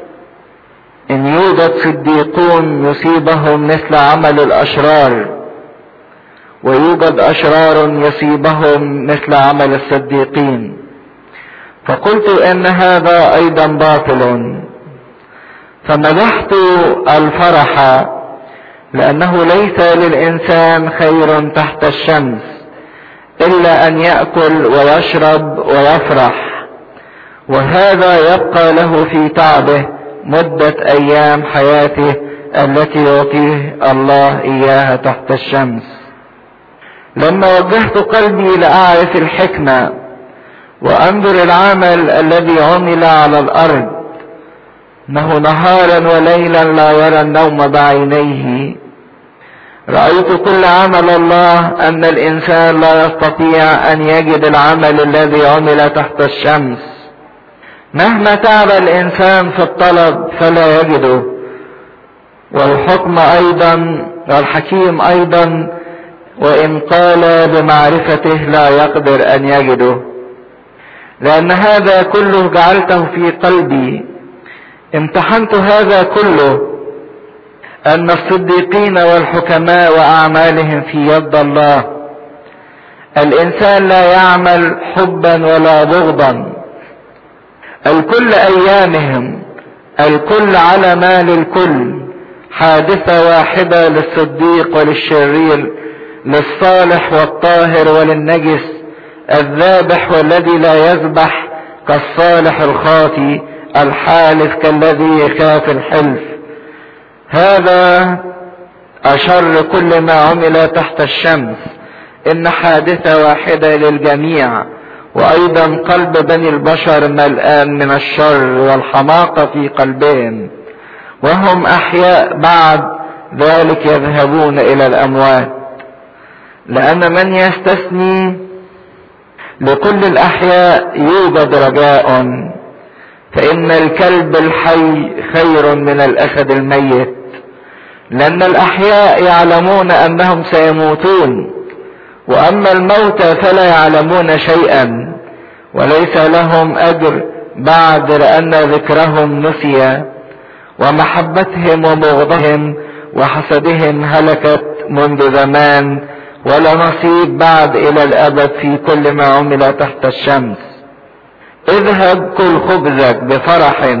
ان يوجد صديقون يصيبهم مثل عمل الاشرار ويوجد اشرار يصيبهم مثل عمل الصديقين فقلت ان هذا ايضا باطل فمدحت الفرح لانه ليس للانسان خير تحت الشمس الا ان ياكل ويشرب ويفرح وهذا يبقى له في تعبه مده ايام حياته التي يعطيه الله اياها تحت الشمس لما وجهت قلبي لاعرف الحكمه وانظر العمل الذي عمل على الارض انه نهارا وليلا لا يرى النوم بعينيه رأيت كل عمل الله أن الإنسان لا يستطيع أن يجد العمل الذي عمل تحت الشمس مهما تعب الإنسان في الطلب فلا يجده والحكم أيضا والحكيم أيضا وإن قال بمعرفته لا يقدر أن يجده لأن هذا كله جعلته في قلبي امتحنت هذا كله ان الصديقين والحكماء واعمالهم في يد الله الانسان لا يعمل حبا ولا بغضا الكل ايامهم الكل على مال الكل حادثة واحدة للصديق وللشرير للصالح والطاهر وللنجس الذابح والذي لا يذبح كالصالح الخاطي الحالف كالذي يخاف الحلف هذا أشر كل ما عمل تحت الشمس إن حادثة واحدة للجميع وأيضا قلب بني البشر ملآن من الشر والحماقة في قلبهم وهم أحياء بعد ذلك يذهبون إلى الأموات لأن من يستثني لكل الأحياء يوجد رجاء فإن الكلب الحي خير من الأسد الميت لأن الأحياء يعلمون أنهم سيموتون وأما الموتى فلا يعلمون شيئا وليس لهم أجر بعد لأن ذكرهم نسي ومحبتهم وبغضهم وحسدهم هلكت منذ زمان ولا نصيب بعد إلى الأبد في كل ما عمل تحت الشمس اذهب كل خبزك بفرح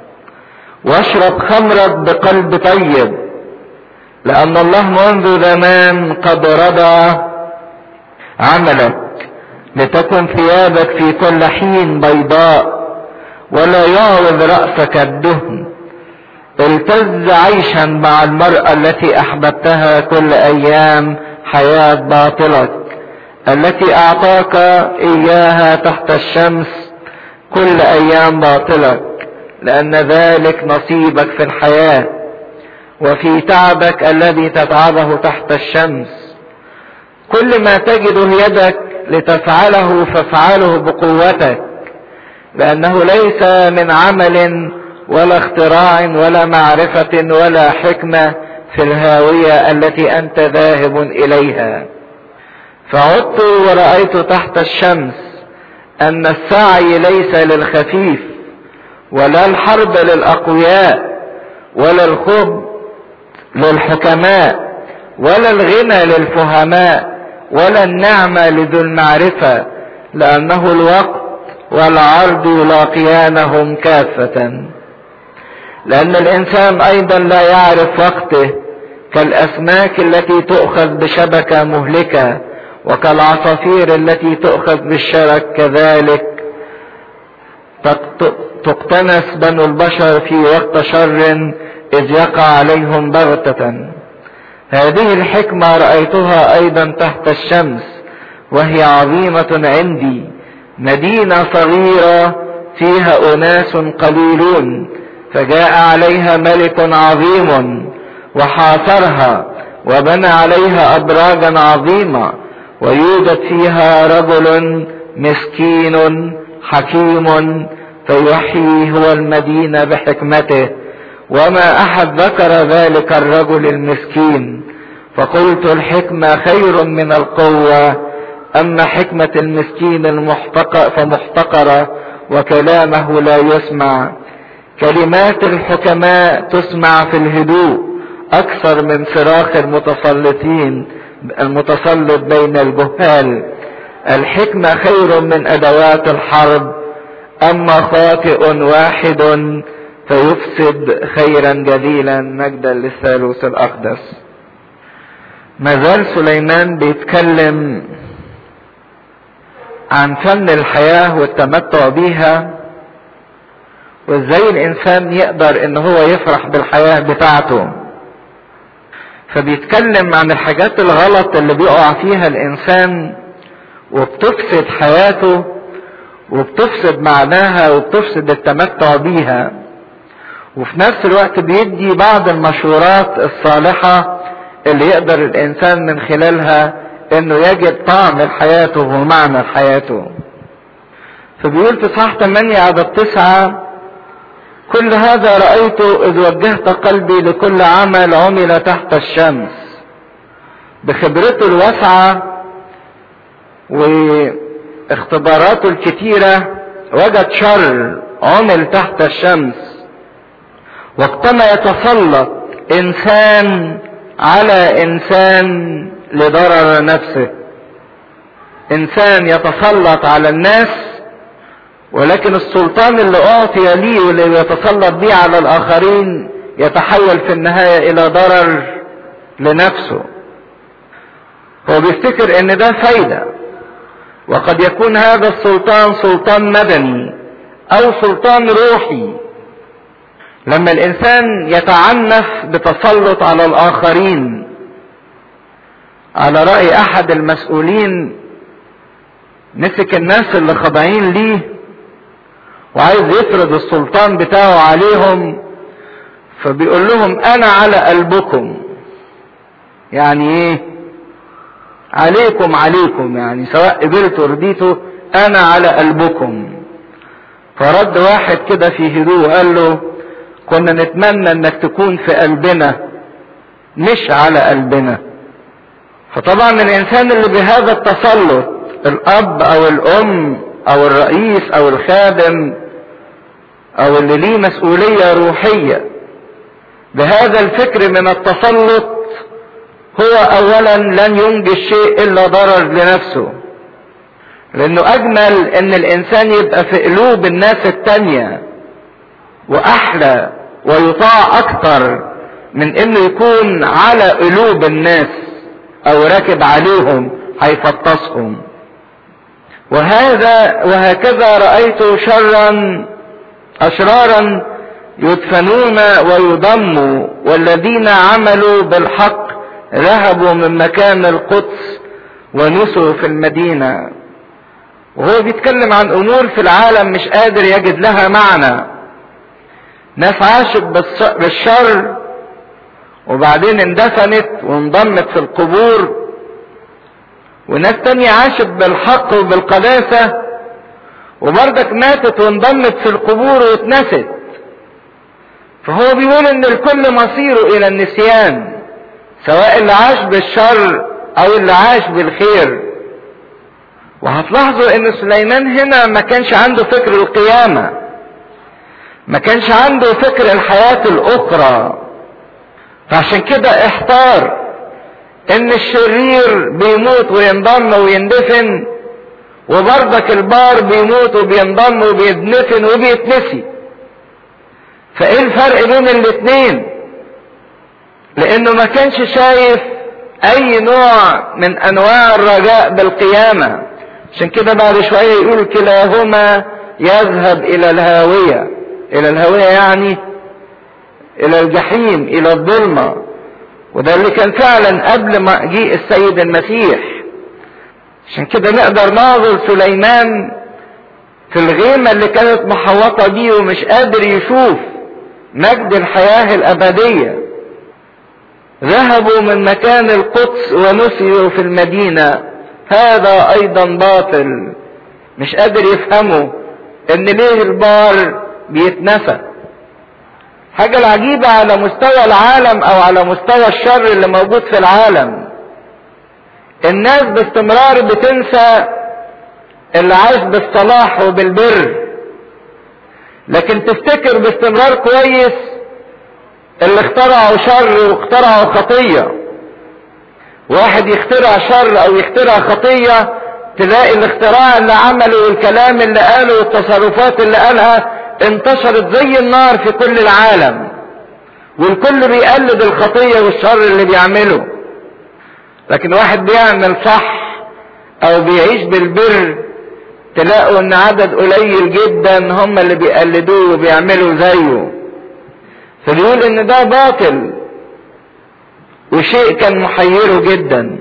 واشرب خمرك بقلب طيب لأن الله منذ زمان قد رضى عملك لتكن ثيابك في كل حين بيضاء ولا يعوض رأسك الدهن التز عيشا مع المرأة التي أحببتها كل أيام حياة باطلك التي أعطاك إياها تحت الشمس كل أيام باطلك لأن ذلك نصيبك في الحياة وفي تعبك الذي تتعبه تحت الشمس كل ما تجده يدك لتفعله فافعله بقوتك لأنه ليس من عمل ولا اختراع ولا معرفة ولا حكمة في الهاوية التي أنت ذاهب إليها فعدت ورأيت تحت الشمس أن السعي ليس للخفيف ولا الحرب للأقوياء ولا الخب للحكماء ولا الغنى للفهماء ولا النعمة لذو المعرفة لأنه الوقت والعرض يلاقيانهم كافة لأن الإنسان أيضا لا يعرف وقته كالأسماك التي تؤخذ بشبكة مهلكة وكالعصافير التي تؤخذ بالشرك كذلك تقتنس بنو البشر في وقت شر إذ يقع عليهم بغتة هذه الحكمة رأيتها أيضا تحت الشمس وهي عظيمة عندي مدينة صغيرة فيها أناس قليلون فجاء عليها ملك عظيم وحاصرها وبنى عليها أبراجا عظيمة ويوجد فيها رجل مسكين حكيم فيحيي هو المدينة بحكمته وما أحد ذكر ذلك الرجل المسكين فقلت الحكمة خير من القوة أما حكمة المسكين المحتقر فمحتقرة وكلامه لا يسمع كلمات الحكماء تسمع في الهدوء أكثر من صراخ المتسلطين المتسلط بين الجهال الحكمة خير من أدوات الحرب أما خاطئ واحد فيفسد خيرا جليلا مجدا للثالوث الأقدس ما زال سليمان بيتكلم عن فن الحياة والتمتع بيها وازاي الانسان يقدر ان هو يفرح بالحياة بتاعته فبيتكلم عن الحاجات الغلط اللي بيقع فيها الانسان وبتفسد حياته وبتفسد معناها وبتفسد التمتع بيها وفي نفس الوقت بيدي بعض المشورات الصالحة اللي يقدر الانسان من خلالها انه يجد طعم لحياته ومعنى لحياته فبيقول في صح 8 عدد 9 كل هذا رأيته إذ وجهت قلبي لكل عمل عمل تحت الشمس بخبرته الواسعة واختباراته الكتيرة وجد شر عمل تحت الشمس وقتما يتسلط إنسان على إنسان لضرر نفسه إنسان يتسلط على الناس ولكن السلطان اللي اعطي ليه واللي يتسلط بيه على الاخرين يتحول في النهايه الى ضرر لنفسه هو بيفتكر ان ده فايده وقد يكون هذا السلطان سلطان مدني او سلطان روحي لما الانسان يتعنف بتسلط على الاخرين على راي احد المسؤولين مسك الناس اللي خاضعين ليه وعايز يفرض السلطان بتاعه عليهم فبيقول لهم انا على قلبكم يعني ايه عليكم عليكم يعني سواء قبلتوا رضيتوا انا على قلبكم فرد واحد كده في هدوء قال له كنا نتمنى انك تكون في قلبنا مش على قلبنا فطبعا الانسان اللي بهذا التسلط الاب او الام او الرئيس او الخادم او اللي ليه مسؤولية روحية بهذا الفكر من التسلط هو اولا لن ينجز شيء الا ضرر لنفسه لانه اجمل ان الانسان يبقى في قلوب الناس التانية واحلى ويطاع اكتر من انه يكون على قلوب الناس او راكب عليهم هيفطسهم وهذا وهكذا رأيت شرا أشرارا يدفنون ويضموا والذين عملوا بالحق ذهبوا من مكان القدس ونسوا في المدينة وهو بيتكلم عن أمور في العالم مش قادر يجد لها معنى ناس عاشت بالشر وبعدين اندفنت وانضمت في القبور وناس تانية عاشت بالحق وبالقداسة وبرضك ماتت وانضمت في القبور واتنست فهو بيقول ان الكل مصيره الى النسيان سواء اللي عاش بالشر او اللي عاش بالخير وهتلاحظوا ان سليمان هنا ما كانش عنده فكر القيامة ما كانش عنده فكر الحياة الاخرى فعشان كده احتار ان الشرير بيموت وينضم ويندفن وبرضك البار بيموت وبينضم وبيدفن وبيتنسي فايه الفرق بين الاتنين لانه ما كانش شايف اي نوع من انواع الرجاء بالقيامة عشان كده بعد شوية يقول كلاهما يذهب الى الهاوية الى الهاوية يعني الى الجحيم الى الظلمة وده اللي كان فعلا قبل ما جيء السيد المسيح عشان كده نقدر نعذر سليمان في الغيمة اللي كانت محوطة بيه ومش قادر يشوف مجد الحياة الأبدية ذهبوا من مكان القدس ونسيوا في المدينة هذا أيضا باطل مش قادر يفهموا إن ليه البار بيتنسى حاجة العجيبة على مستوى العالم أو على مستوى الشر اللي موجود في العالم الناس باستمرار بتنسى اللي عايش بالصلاح وبالبر لكن تفتكر باستمرار كويس اللي اخترعوا شر واخترعوا خطية واحد يخترع شر او يخترع خطية تلاقي الاختراع اللي عمله والكلام اللي قاله والتصرفات اللي قالها انتشرت زي النار في كل العالم والكل بيقلد الخطية والشر اللي بيعمله لكن واحد بيعمل صح او بيعيش بالبر تلاقوا ان عدد قليل جدا هم اللي بيقلدوه وبيعملوا زيه فبيقول ان ده باطل وشيء كان محيره جدا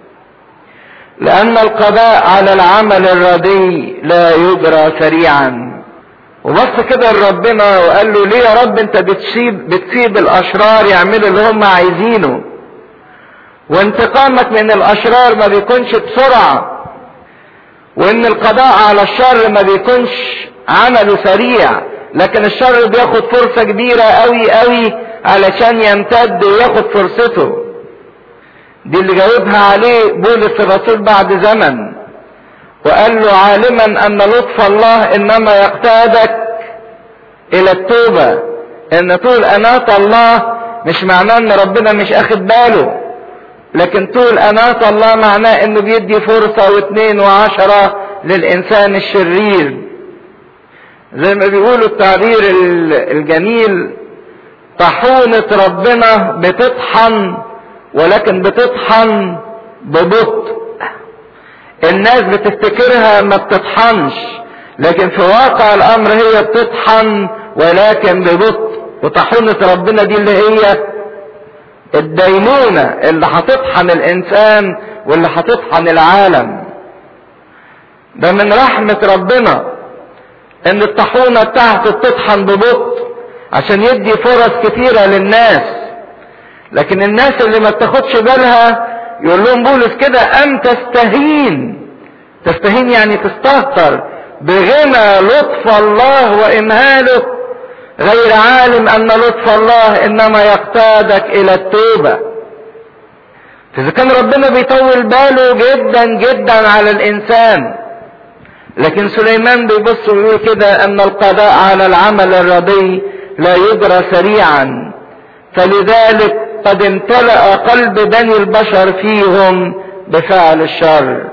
لان القضاء على العمل الردي لا يجرى سريعا وبص كده لربنا وقال له ليه يا رب انت بتسيب بتسيب الاشرار يعملوا اللي هم عايزينه وانتقامك من الاشرار ما بيكونش بسرعه وان القضاء على الشر ما بيكونش عمله سريع لكن الشر بياخد فرصة كبيرة قوي قوي علشان يمتد وياخد فرصته دي اللي جاوبها عليه بولس الرسول بعد زمن وقال له عالما ان لطف الله انما يقتادك الى التوبة ان طول اناة الله مش معناه ان ربنا مش اخد باله لكن طول اناة الله معناه انه بيدي فرصة واثنين وعشرة للانسان الشرير زي ما بيقولوا التعبير الجميل طاحونة ربنا بتطحن ولكن بتطحن ببطء الناس بتفتكرها ما بتطحنش لكن في واقع الامر هي بتطحن ولكن ببطء وطاحونة ربنا دي اللي هي الدينونة اللي هتطحن الانسان واللي هتطحن العالم ده من رحمة ربنا ان الطاحونة بتاعته بتطحن ببطء عشان يدي فرص كتيرة للناس لكن الناس اللي ما بتاخدش بالها يقول لهم بولس كده ام تستهين تستهين يعني تستهتر بغنى لطف الله وامهاله غير عالم ان لطف الله انما يقتادك الى التوبة اذا كان ربنا بيطول باله جدا جدا على الانسان لكن سليمان بيبص ويقول كده ان القضاء على العمل الردي لا يجرى سريعا فلذلك قد امتلأ قلب بني البشر فيهم بفعل الشر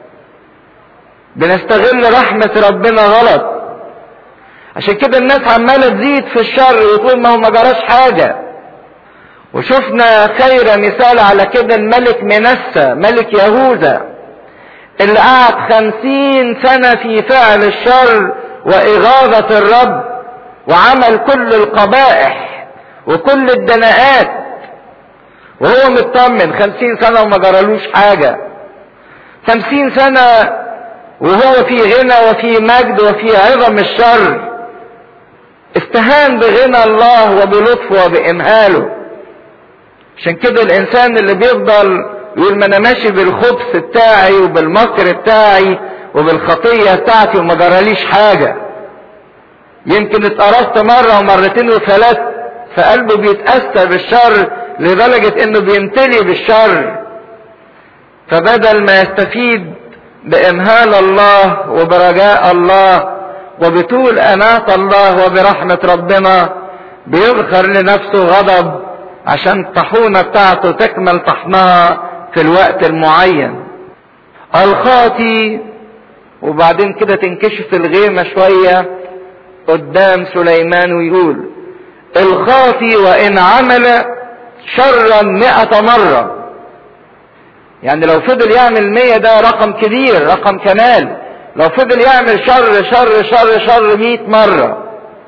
بنستغل رحمة ربنا غلط عشان كده الناس عمالة تزيد في الشر وتقول ما هو ما جراش حاجة وشفنا خير مثال على كده الملك منسى ملك يهوذا اللي قعد خمسين سنة في فعل الشر وإغاظة الرب وعمل كل القبائح وكل الدناءات وهو مطمن خمسين سنة وما جرالوش حاجة خمسين سنة وهو في غنى وفي مجد وفي عظم الشر استهان بغنى الله وبلطفه وبإمهاله عشان كده الإنسان اللي بيفضل يقول ما أنا ماشي بالخبث بتاعي وبالمكر بتاعي وبالخطية بتاعتي وما جراليش حاجة يمكن اتقرصت مرة ومرتين وثلاث فقلبه بيتأثر بالشر لدرجة انه بيمتلي بالشر فبدل ما يستفيد بامهال الله وبرجاء الله وبطول اناة الله وبرحمة ربنا بيذخر لنفسه غضب عشان الطحونة بتاعته تكمل طحنها في الوقت المعين الخاطي وبعدين كده تنكشف الغيمة شوية قدام سليمان ويقول الخاطي وان عمل شرا مئة مرة يعني لو فضل يعمل مية ده رقم كبير رقم كمال لو فضل يعمل شر شر شر شر مئة مرة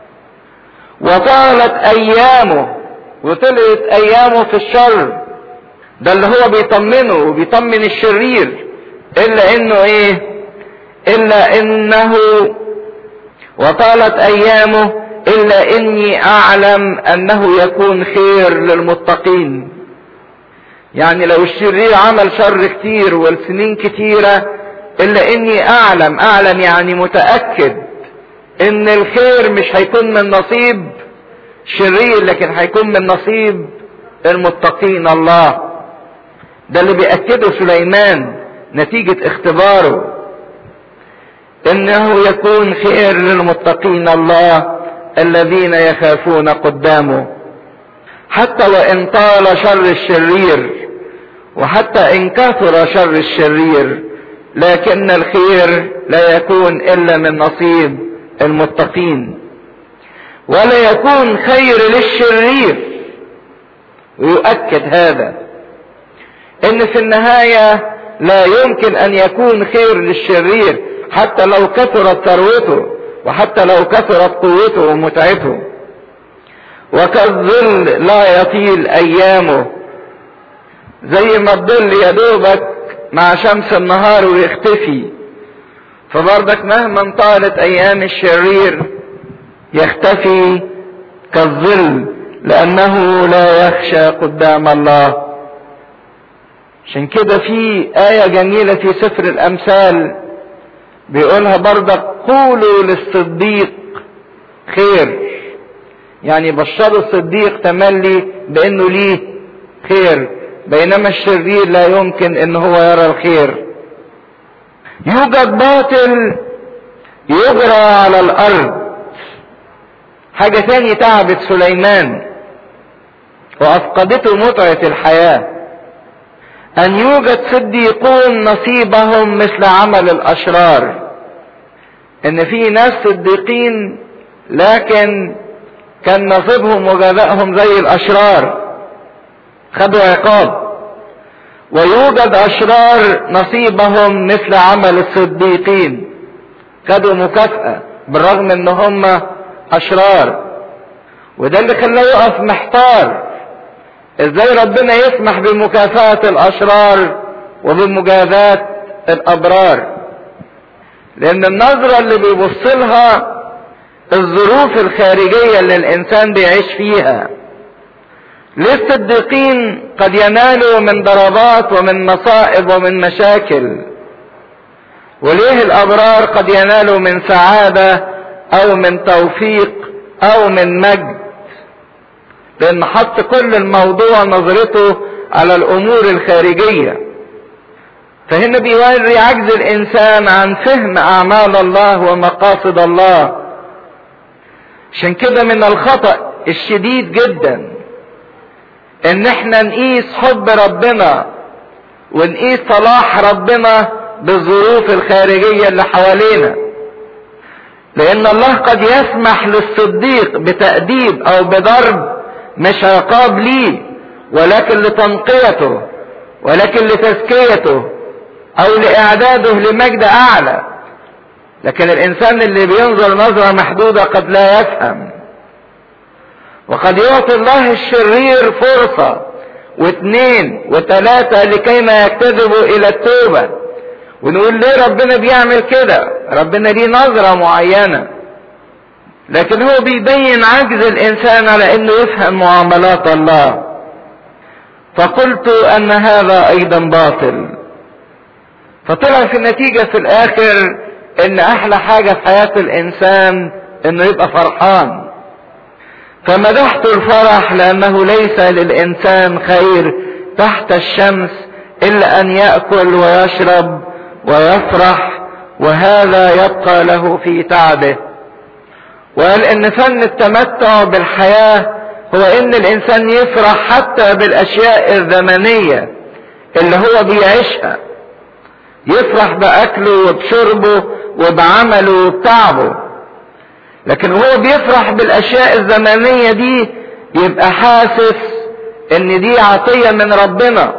وطالت ايامه وطلعت ايامه في الشر ده اللي هو بيطمنه وبيطمن الشرير الا انه ايه الا انه وطالت ايامه الا اني اعلم انه يكون خير للمتقين يعني لو الشرير عمل شر كتير والسنين كتيرة الا اني اعلم اعلم يعني متأكد ان الخير مش هيكون من نصيب شرير لكن هيكون من نصيب المتقين الله ده اللي بيأكده سليمان نتيجة اختباره انه يكون خير للمتقين الله الذين يخافون قدامه حتى وان طال شر الشرير وحتى ان كثر شر الشرير لكن الخير لا يكون الا من نصيب المتقين ولا يكون خير للشرير ويؤكد هذا ان في النهايه لا يمكن ان يكون خير للشرير حتى لو كثرت ثروته وحتى لو كثرت قوته ومتعته وكالظل لا يطيل ايامه زي ما الظل يدوبك مع شمس النهار ويختفي فبرضك مهما طالت ايام الشرير يختفي كالظل لانه لا يخشى قدام الله عشان كده في آية جميلة في سفر الأمثال بيقولها برضك قولوا للصديق خير يعني بشروا الصديق تملي بانه ليه خير بينما الشرير لا يمكن ان هو يرى الخير يوجد باطل يجرى على الارض حاجة تاني تعبت سليمان وافقدته متعة الحياة ان يوجد صديقون نصيبهم مثل عمل الاشرار ان في ناس صديقين لكن كان نصيبهم وجزائهم زي الاشرار خدوا عقاب ويوجد اشرار نصيبهم مثل عمل الصديقين خدوا مكافأة بالرغم ان هم اشرار وده اللي خلاه يقف محتار ازاي ربنا يسمح بمكافأة الاشرار وبمجازاة الابرار لان النظرة اللي بيبص لها الظروف الخارجية اللي الانسان بيعيش فيها للصديقين قد ينالوا من ضربات ومن مصائب ومن مشاكل وليه الابرار قد ينالوا من سعادة او من توفيق او من مجد لان حط كل الموضوع نظرته على الامور الخارجية فهنا بيوري عجز الانسان عن فهم اعمال الله ومقاصد الله عشان كده من الخطأ الشديد جدا ان احنا نقيس حب ربنا ونقيس صلاح ربنا بالظروف الخارجية اللي حوالينا لان الله قد يسمح للصديق بتأديب او بضرب مش عقاب ليه ولكن لتنقيته ولكن لتزكيته او لاعداده لمجد اعلى لكن الانسان اللي بينظر نظرة محدودة قد لا يفهم وقد يعطي الله الشرير فرصة واثنين وثلاثة لكي ما يكتذبوا الى التوبة ونقول ليه ربنا بيعمل كده ربنا ليه نظرة معينة لكن هو بيبين عجز الانسان على انه يفهم معاملات الله فقلت ان هذا ايضا باطل فطلع في النتيجة في الاخر ان احلى حاجة في حياة الانسان انه يبقى فرحان فمدحت الفرح لانه ليس للانسان خير تحت الشمس الا ان ياكل ويشرب ويفرح وهذا يبقى له في تعبه وقال ان فن التمتع بالحياه هو ان الانسان يفرح حتى بالاشياء الزمنيه اللي هو بيعيشها يفرح باكله وبشربه وبعمله وبتعبه لكن هو بيفرح بالاشياء الزمنيه دي يبقى حاسس ان دي عطيه من ربنا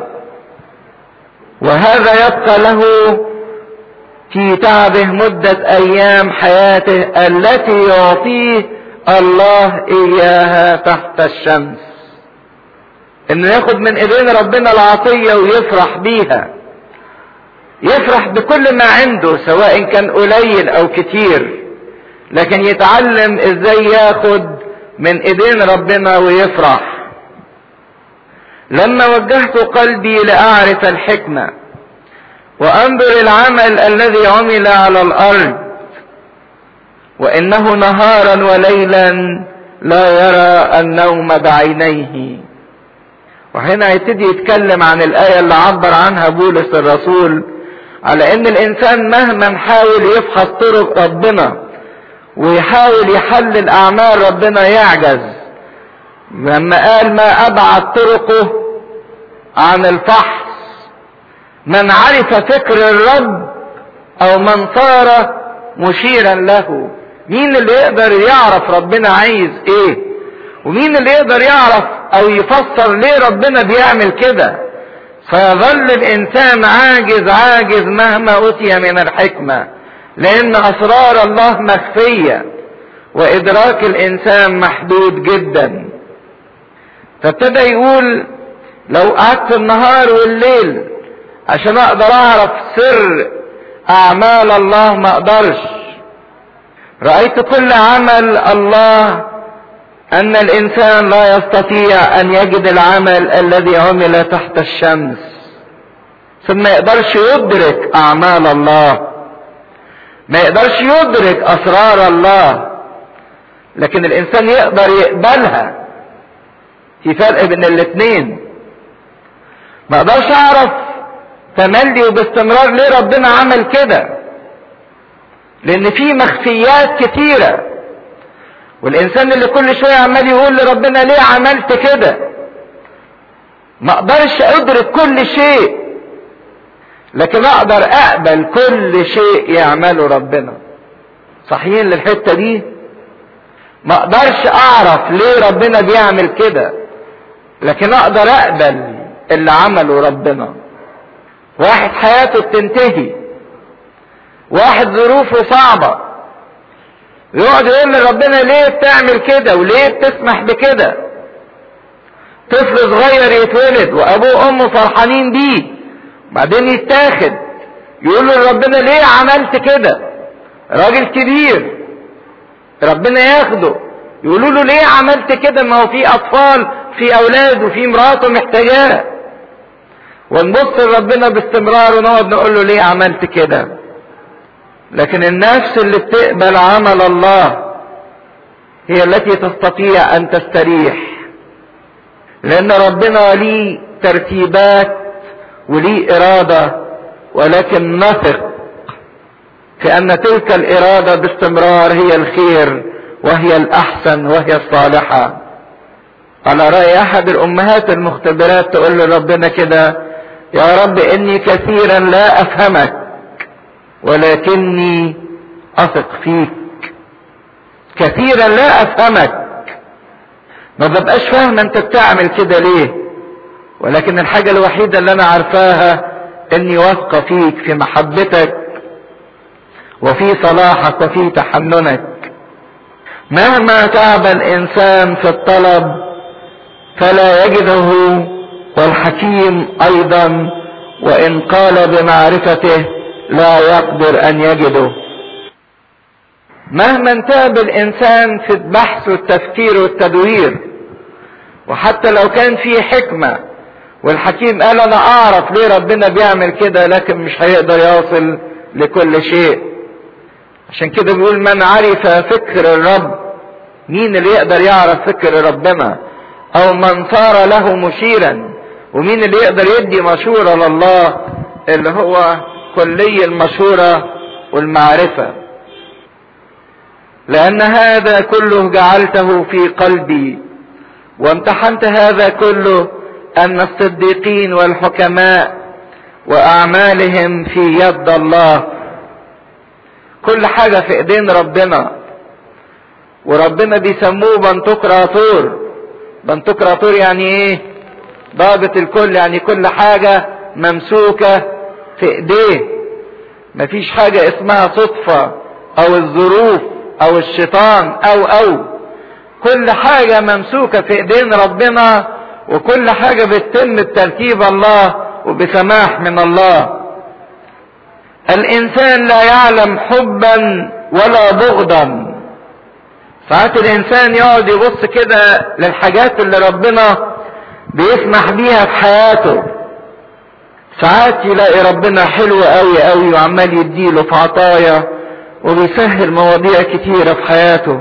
وهذا يبقى له في تعبه مده ايام حياته التي يعطيه الله اياها تحت الشمس انه ياخد من ايدين ربنا العطيه ويفرح بيها يفرح بكل ما عنده سواء كان قليل او كتير لكن يتعلم ازاي ياخد من ايدين ربنا ويفرح لما وجهت قلبي لاعرف الحكمه وانظر العمل الذي عمل على الارض وانه نهارا وليلا لا يرى النوم بعينيه وهنا يبتدي يتكلم عن الايه اللي عبر عنها بولس الرسول على ان الانسان مهما حاول يفحص طرق ربنا ويحاول يحلل اعمال ربنا يعجز لما قال ما ابعد طرقه عن الفحص من عرف فكر الرب او من صار مشيرا له مين اللي يقدر يعرف ربنا عايز ايه ومين اللي يقدر يعرف او يفسر ليه ربنا بيعمل كده فيظل الانسان عاجز عاجز مهما اوتي من الحكمه لان اسرار الله مخفيه وادراك الانسان محدود جدا فابتدى يقول لو قعدت النهار والليل عشان اقدر اعرف سر اعمال الله ما اقدرش رايت كل عمل الله ان الانسان لا يستطيع ان يجد العمل الذي عمل تحت الشمس ثم ما يقدرش يدرك اعمال الله ما يقدرش يدرك اسرار الله لكن الانسان يقدر يقبلها في فرق بين الاثنين ما اقدرش اعرف تملي وباستمرار ليه ربنا عمل كده لان في مخفيات كتيره والانسان اللي كل شويه عمال يقول لربنا ليه عملت كده ما اقدرش ادرك كل شيء لكن اقدر اقبل كل شيء يعمله ربنا صحيح للحته دي ما اقدرش اعرف ليه ربنا بيعمل كده لكن اقدر اقبل اللي عمله ربنا واحد حياته بتنتهي واحد ظروفه صعبه يقعد يقول لربنا ليه بتعمل كده وليه بتسمح بكده طفل صغير يتولد وابوه وامه فرحانين بيه بعدين يتاخد يقول له ربنا ليه عملت كده راجل كبير ربنا ياخده يقولوا له ليه عملت كده ما هو في اطفال في اولاد وفي مراته محتاجاه ونبص لربنا باستمرار ونقعد نقول له ليه عملت كده لكن النفس اللي بتقبل عمل الله هي التي تستطيع ان تستريح لان ربنا ليه ترتيبات وليه اراده ولكن نثق في ان تلك الاراده باستمرار هي الخير وهي الاحسن وهي الصالحه على راي احد الامهات المختبرات تقول لربنا كده يا رب اني كثيرا لا افهمك ولكني اثق فيك كثيرا لا افهمك ما ببقاش فاهم انت بتعمل كده ليه ولكن الحاجة الوحيدة اللي انا عارفاها اني واثقة فيك في محبتك وفي صلاحك وفي تحننك مهما تعب الانسان في الطلب فلا يجده والحكيم ايضا وان قال بمعرفته لا يقدر ان يجده مهما انتهب الانسان في البحث والتفكير والتدوير وحتى لو كان في حكمة والحكيم قال انا اعرف ليه ربنا بيعمل كده لكن مش هيقدر يوصل لكل شيء عشان كده بيقول من عرف فكر الرب مين اللي يقدر يعرف فكر ربنا او من صار له مشيرا ومين اللي يقدر يدي مشورة لله اللي هو كلي المشورة والمعرفة لان هذا كله جعلته في قلبي وامتحنت هذا كله ان الصديقين والحكماء واعمالهم في يد الله كل حاجة في ايدين ربنا وربنا بيسموه بنتقراطور بنتقراطور يعني ايه ضابط الكل يعني كل حاجة ممسوكة في ايديه مفيش حاجة اسمها صدفة او الظروف او الشيطان او او كل حاجة ممسوكة في ايدين ربنا وكل حاجة بتتم بترتيب الله وبسماح من الله الانسان لا يعلم حبا ولا بغضا ساعات الانسان يقعد يبص كده للحاجات اللي ربنا بيسمح بيها في حياته ساعات يلاقي ربنا حلو قوي قوي وعمال يديله في عطايا وبيسهل مواضيع كتيرة في حياته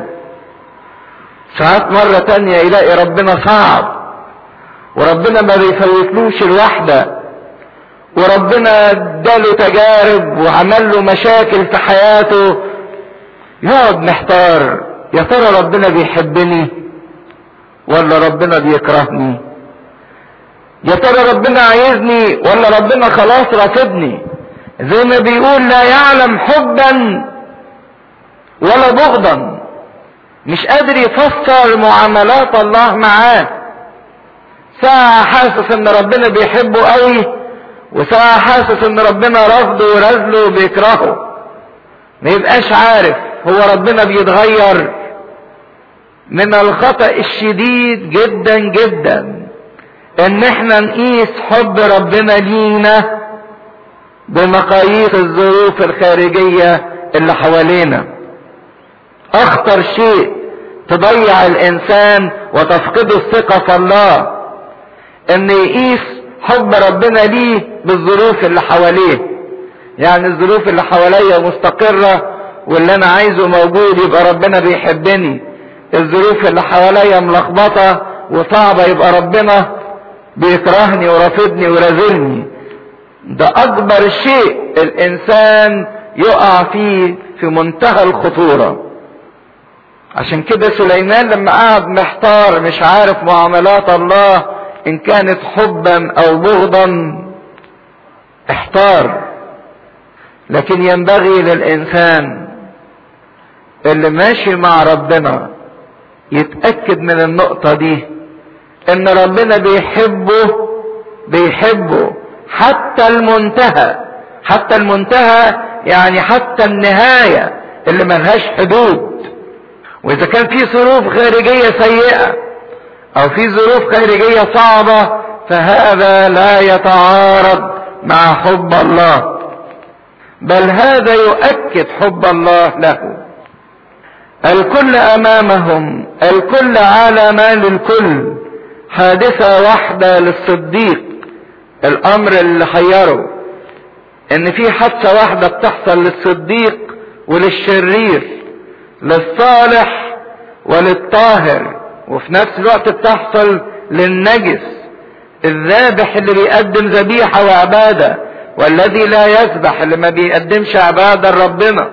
ساعات مرة تانية يلاقي ربنا صعب وربنا ما بيفوتلوش الوحدة وربنا اداله تجارب وعمل له مشاكل في حياته يقعد محتار يا ترى ربنا بيحبني ولا ربنا بيكرهني يا ترى ربنا عايزني ولا ربنا خلاص رافضني زي ما بيقول لا يعلم حبا ولا بغضا مش قادر يفسر معاملات الله معاه ساعة حاسس ان ربنا بيحبه قوي وساعة حاسس ان ربنا رفضه ورزله وبيكرهه ما يبقاش عارف هو ربنا بيتغير من الخطأ الشديد جدا جدا ان احنا نقيس حب ربنا لينا بمقاييس الظروف الخارجية اللي حوالينا اخطر شيء تضيع الانسان وتفقده الثقة في الله ان يقيس حب ربنا ليه بالظروف اللي حواليه يعني الظروف اللي حواليا مستقرة واللي انا عايزه موجود يبقى ربنا بيحبني الظروف اللي حواليا ملخبطة وصعبة يبقى ربنا بيكرهني ورافضني ورازلني ده اكبر شيء الانسان يقع فيه في منتهى الخطورة عشان كده سليمان لما قعد محتار مش عارف معاملات الله ان كانت حبا او بغضا احتار لكن ينبغي للانسان اللي ماشي مع ربنا يتأكد من النقطة دي ان ربنا بيحبه بيحبه حتى المنتهى حتى المنتهى يعني حتى النهاية اللي ملهاش حدود واذا كان في ظروف خارجية سيئة او في ظروف خارجية صعبة فهذا لا يتعارض مع حب الله بل هذا يؤكد حب الله له الكل امامهم الكل على ما للكل حادثة واحدة للصديق الامر اللي حيره ان في حادثة واحدة بتحصل للصديق وللشرير للصالح وللطاهر وفي نفس الوقت بتحصل للنجس الذابح اللي بيقدم ذبيحة وعبادة والذي لا يذبح اللي ما بيقدمش عبادة لربنا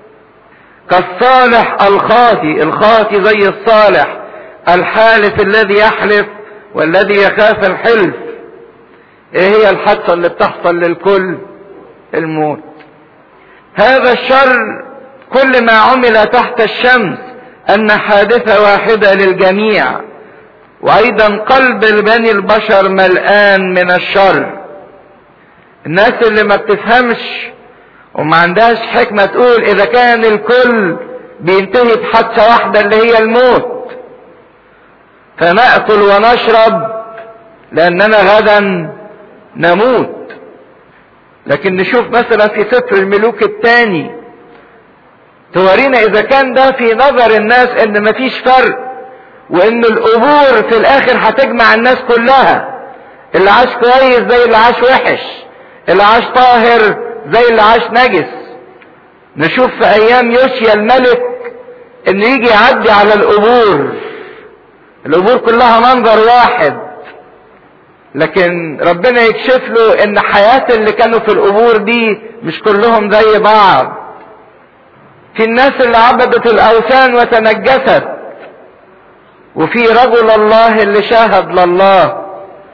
كالصالح الخاطي الخاطي زي الصالح الحالف الذي يحلف والذي يخاف الحلف ايه هي الحادثة اللي بتحصل للكل الموت هذا الشر كل ما عمل تحت الشمس ان حادثة واحدة للجميع وايضا قلب بني البشر ملآن من الشر الناس اللي ما بتفهمش وما عندهاش حكمة تقول اذا كان الكل بينتهي بحادثة واحدة اللي هي الموت فنأكل ونشرب لاننا غدا نموت لكن نشوف مثلا في سفر الملوك الثاني تورينا اذا كان ده في نظر الناس ان مفيش فرق وان القبور في الاخر هتجمع الناس كلها اللي عاش كويس زي اللي عاش وحش اللي عاش طاهر زي اللي عاش نجس نشوف في ايام يوشيا الملك ان يجي يعدي على القبور القبور كلها منظر واحد لكن ربنا يكشف له ان حياة اللي كانوا في القبور دي مش كلهم زي بعض في الناس اللي عبدت الاوثان وتنجست وفي رجل الله اللي شاهد لله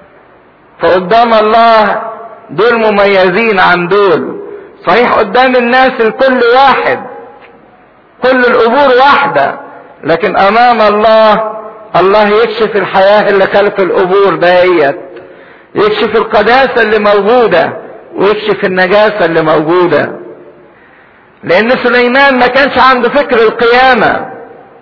فقدام الله دول مميزين عن دول صحيح قدام الناس الكل واحد كل القبور واحدة لكن امام الله الله يكشف الحياة اللي خلف القبور دهيت يكشف القداسة اللي موجودة ويكشف النجاسة اللي موجودة لان سليمان ما كانش عنده فكر القيامة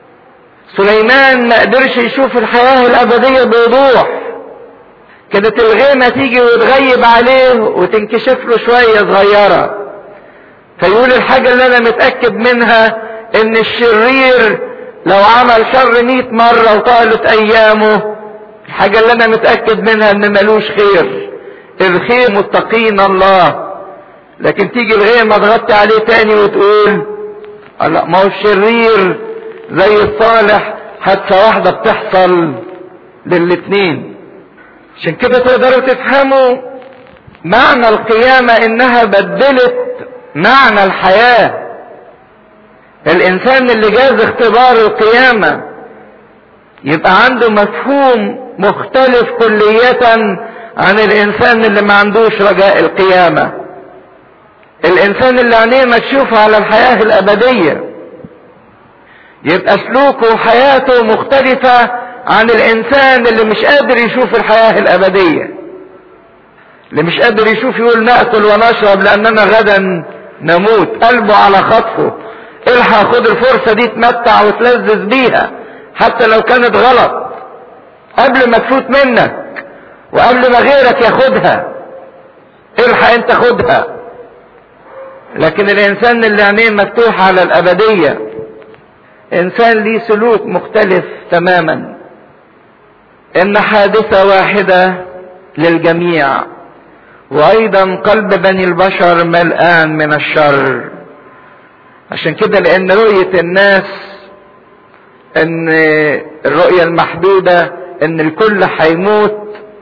سليمان ما قدرش يشوف الحياة الابدية بوضوح كانت الغيمة تيجي وتغيب عليه وتنكشف له شوية صغيرة فيقول الحاجة اللي انا متأكد منها ان الشرير لو عمل شر مئة مرة وطالت ايامه الحاجة اللي انا متأكد منها ان ملوش خير الخير متقين الله لكن تيجي الغيمة تغطي عليه تاني وتقول لا ما هو الشرير زي الصالح حادثة واحدة بتحصل للاتنين عشان كده تقدروا تفهموا معنى القيامة انها بدلت معنى الحياة الانسان اللي جاز اختبار القيامة يبقى عنده مفهوم مختلف كلية عن الانسان اللي ما عندوش رجاء القيامة الانسان اللي عينيه مكشوفة على الحياة الابدية يبقى سلوكه وحياته مختلفة عن الانسان اللي مش قادر يشوف الحياة الابدية اللي مش قادر يشوف يقول ناكل ونشرب لاننا غدا نموت قلبه على خطفه الحق خد الفرصة دي تمتع وتلذذ بيها حتى لو كانت غلط قبل ما تفوت منك وقبل ما غيرك ياخدها الحق انت خدها لكن الانسان اللي عينيه مفتوحة على الابدية انسان ليه سلوك مختلف تماما ان حادثة واحدة للجميع وايضا قلب بني البشر ملآن من الشر عشان كده لان رؤية الناس ان الرؤية المحدودة ان الكل هيموت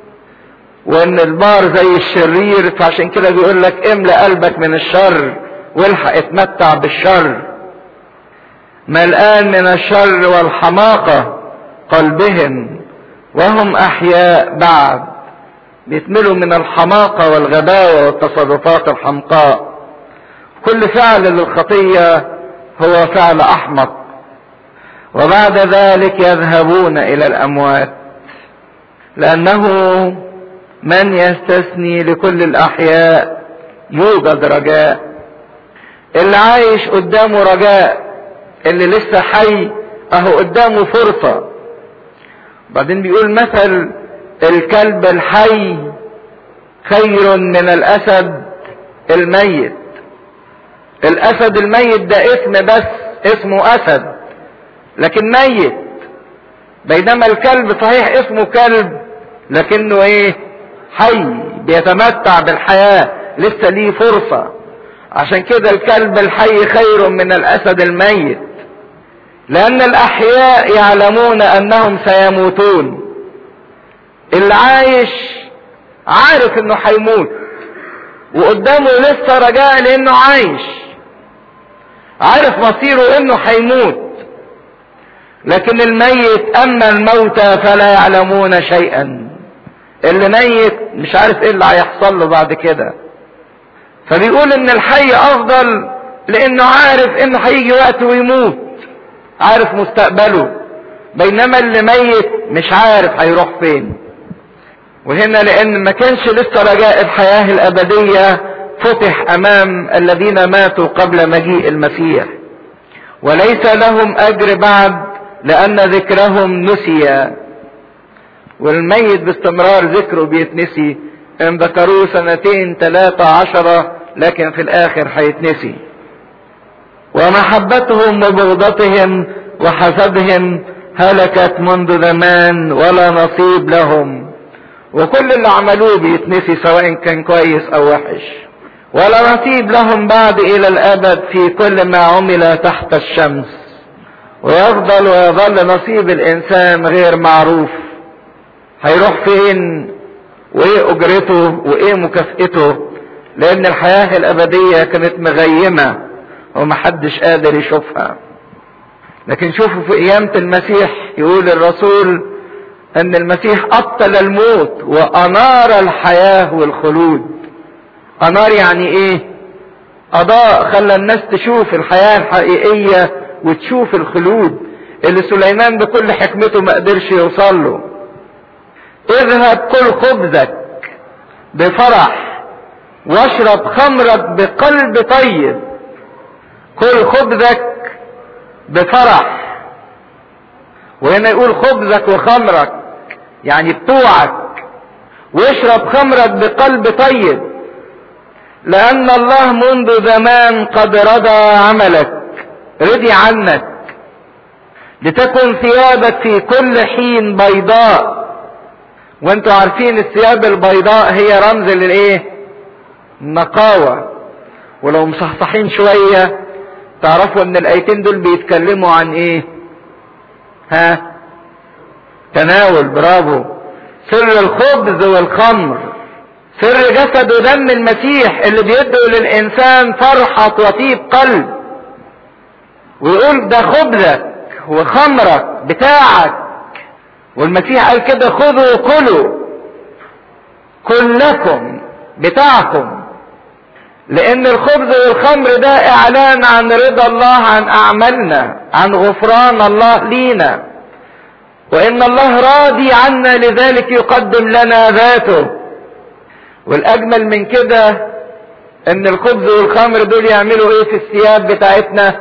وان البار زي الشرير فعشان كده بيقول لك املأ قلبك من الشر والحق اتمتع بالشر ملآن من الشر والحماقة قلبهم وهم احياء بعد بيتملوا من الحماقة والغباوة والتصرفات الحمقاء كل فعل للخطية هو فعل احمق وبعد ذلك يذهبون الى الاموات لانه من يستثني لكل الاحياء يوجد رجاء اللي عايش قدامه رجاء اللي لسه حي اهو قدامه فرصة بعدين بيقول مثل الكلب الحي خير من الاسد الميت الاسد الميت ده اسم بس اسمه اسد لكن ميت بينما الكلب صحيح اسمه كلب لكنه ايه حي بيتمتع بالحياة لسه ليه فرصة عشان كده الكلب الحي خير من الاسد الميت لان الاحياء يعلمون انهم سيموتون اللي عايش عارف انه هيموت وقدامه لسه رجاء لانه عايش عارف مصيره انه هيموت لكن الميت اما الموتى فلا يعلمون شيئا اللي ميت مش عارف ايه اللي هيحصل له بعد كده فبيقول ان الحي افضل لانه عارف انه هيجي وقت ويموت عارف مستقبله بينما اللي ميت مش عارف هيروح فين وهنا لان ما كانش لسه رجاء الحياة الابدية فتح امام الذين ماتوا قبل مجيء المسيح وليس لهم اجر بعد لان ذكرهم نسي والميت باستمرار ذكره بيتنسي ان ذكروه سنتين ثلاثة عشرة لكن في الاخر هيتنسي ومحبتهم وبغضتهم وحسدهم هلكت منذ زمان ولا نصيب لهم وكل اللي عملوه بيتنسي سواء كان كويس او وحش ولا نصيب لهم بعد الى الابد في كل ما عمل تحت الشمس ويفضل ويظل نصيب الانسان غير معروف هيروح فين وايه اجرته وايه مكافئته لان الحياة الابدية كانت مغيمة ومحدش قادر يشوفها لكن شوفوا في قيامة المسيح يقول الرسول ان المسيح ابطل الموت وانار الحياة والخلود انار يعني ايه اضاء خلى الناس تشوف الحياة الحقيقية وتشوف الخلود اللي سليمان بكل حكمته ما قدرش يوصل له اذهب كل خبزك بفرح واشرب خمرك بقلب طيب كل خبزك بفرح وهنا يقول خبزك وخمرك يعني بتوعك واشرب خمرك بقلب طيب لان الله منذ زمان قد رضى عملك رضي عنك لتكن ثيابك في كل حين بيضاء وانتوا عارفين الثياب البيضاء هي رمز للايه النقاوة ولو مصحصحين شوية تعرفوا ان الايتين دول بيتكلموا عن ايه ها تناول برافو سر الخبز والخمر سر جسد ودم المسيح اللي بيدعو للانسان فرحة وطيب قلب ويقول ده خبزك وخمرك بتاعك والمسيح قال كده خذوا وكلوا كلكم بتاعكم لان الخبز والخمر ده اعلان عن رضا الله عن اعمالنا عن غفران الله لينا وان الله راضي عنا لذلك يقدم لنا ذاته والاجمل من كده ان الخبز والخمر دول يعملوا ايه في الثياب بتاعتنا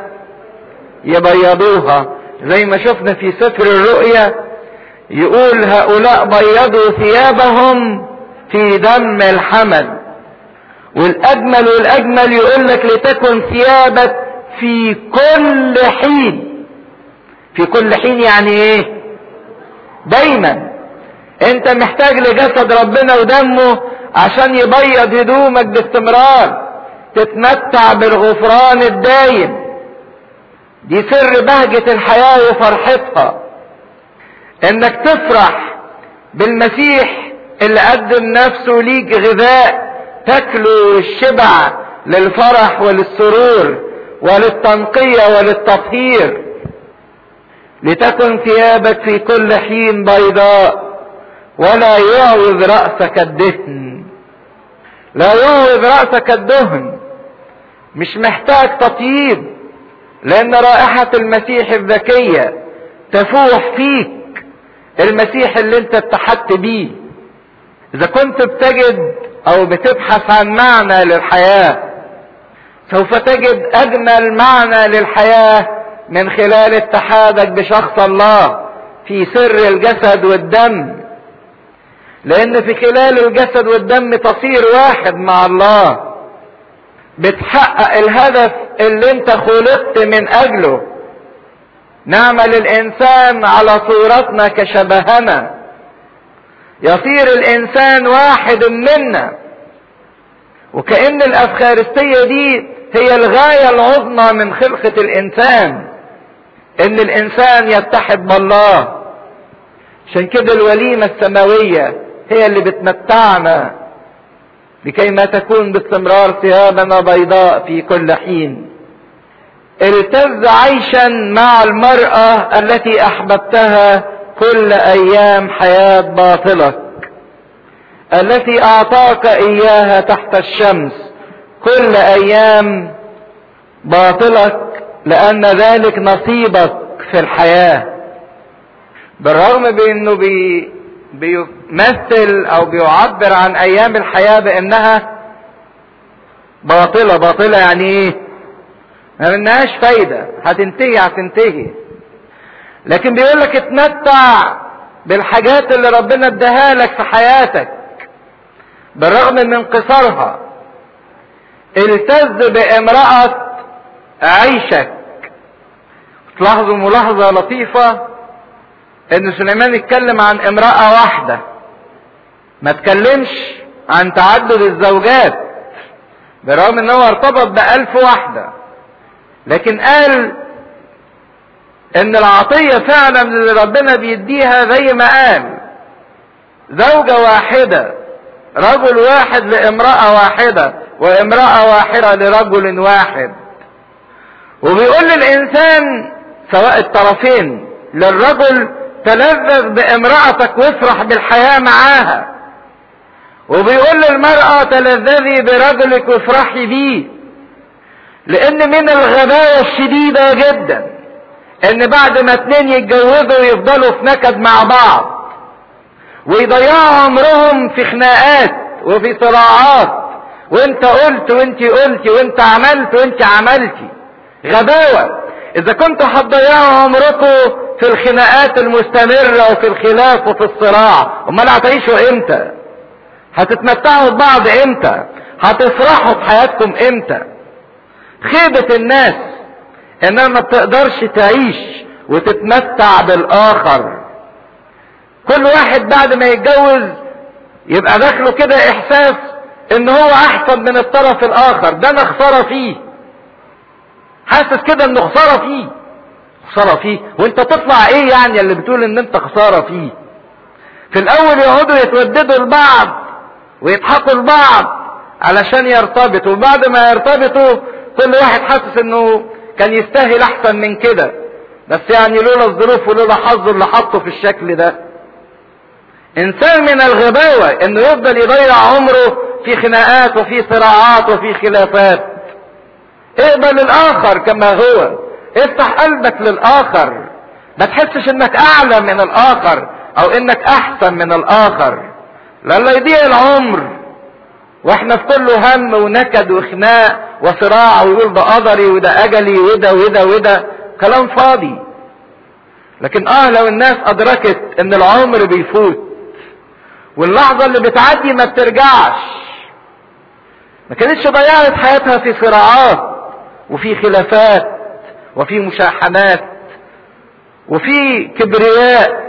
يبيضوها زي ما شفنا في سفر الرؤيا يقول هؤلاء بيضوا ثيابهم في دم الحمل والاجمل والاجمل يقول لك لتكن ثيابك في كل حين في كل حين يعني ايه دايما انت محتاج لجسد ربنا ودمه عشان يبيض هدومك باستمرار تتمتع بالغفران الدايم دي سر بهجة الحياة وفرحتها انك تفرح بالمسيح اللي قدم نفسه ليك غذاء تاكله الشبع للفرح وللسرور وللتنقية وللتطهير لتكن ثيابك في كل حين بيضاء ولا يعوذ رأسك الدهن لا يعوذ رأسك الدهن مش محتاج تطيب لأن رائحة المسيح الذكية تفوح فيك المسيح اللي انت اتحدت بيه إذا كنت بتجد أو بتبحث عن معنى للحياة سوف تجد أجمل معنى للحياة من خلال اتحادك بشخص الله في سر الجسد والدم لان في خلال الجسد والدم تصير واحد مع الله بتحقق الهدف اللي انت خلقت من اجله نعمل الانسان على صورتنا كشبهنا يصير الانسان واحد منا وكأن الافخارستية دي هي الغاية العظمى من خلقة الانسان ان الانسان يتحد بالله عشان كده الوليمة السماوية هي اللي بتمتعنا لكي ما تكون باستمرار ثيابنا بيضاء في كل حين التز عيشا مع المرأة التي احببتها كل ايام حياة باطلك التي اعطاك اياها تحت الشمس كل ايام باطلك لان ذلك نصيبك في الحياة بالرغم بانه بي بيمثل او بيعبر عن ايام الحياة بانها باطلة باطلة يعني ايه ما منهاش فايدة هتنتهي هتنتهي لكن بيقول لك اتمتع بالحاجات اللي ربنا اداها لك في حياتك بالرغم من قصرها التز بامرأة عيشك تلاحظوا ملاحظة لطيفة ان سليمان اتكلم عن امرأة واحدة ما اتكلمش عن تعدد الزوجات برغم ان هو ارتبط بألف واحدة لكن قال ان العطية فعلا اللي ربنا بيديها زي ما قال زوجة واحدة رجل واحد لامرأة واحدة وامرأة واحدة لرجل واحد وبيقول للإنسان سواء الطرفين للرجل تلذذ بامرأتك وافرح بالحياة معاها وبيقول للمرأة تلذذي برجلك وافرحي بيه لأن من الغباوة الشديدة جدا إن بعد ما اتنين يتجوزوا يفضلوا في نكد مع بعض ويضيعوا عمرهم في خناقات وفي صراعات وانت قلت وانت قلتي وانت عملت وانت عملتي غباوة اذا كنتوا هتضيعوا عمركم في الخناقات المستمرة وفي الخلاف وفي الصراع امال هتعيشوا امتى هتتمتعوا ببعض امتى هتفرحوا بحياتكم امتى خيبة الناس انها ما بتقدرش تعيش وتتمتع بالاخر كل واحد بعد ما يتجوز يبقى داخله كده احساس ان هو احسن من الطرف الاخر ده انا خساره فيه حاسس كده انه خساره فيه خساره فيه وانت تطلع ايه يعني اللي بتقول ان انت خساره فيه في الاول يقعدوا يتوددوا لبعض ويضحكوا لبعض علشان يرتبطوا وبعد ما يرتبطوا كل واحد حاسس انه كان يستاهل احسن من كده بس يعني لولا الظروف ولولا حظه اللي حطه في الشكل ده انسان من الغباوة انه يفضل يضيع عمره في خناقات وفي صراعات وفي خلافات اقبل الاخر كما هو افتح قلبك للاخر ما تحسش انك اعلى من الاخر او انك احسن من الاخر لألا يضيع العمر واحنا في كله هم ونكد وخناق وصراع ويقول ده قدري وده اجلي وده وده وده كلام فاضي لكن اه لو الناس ادركت ان العمر بيفوت واللحظة اللي بتعدي ما بترجعش ما كانتش ضيعت حياتها في صراعات وفي خلافات وفي مشاحنات وفي كبرياء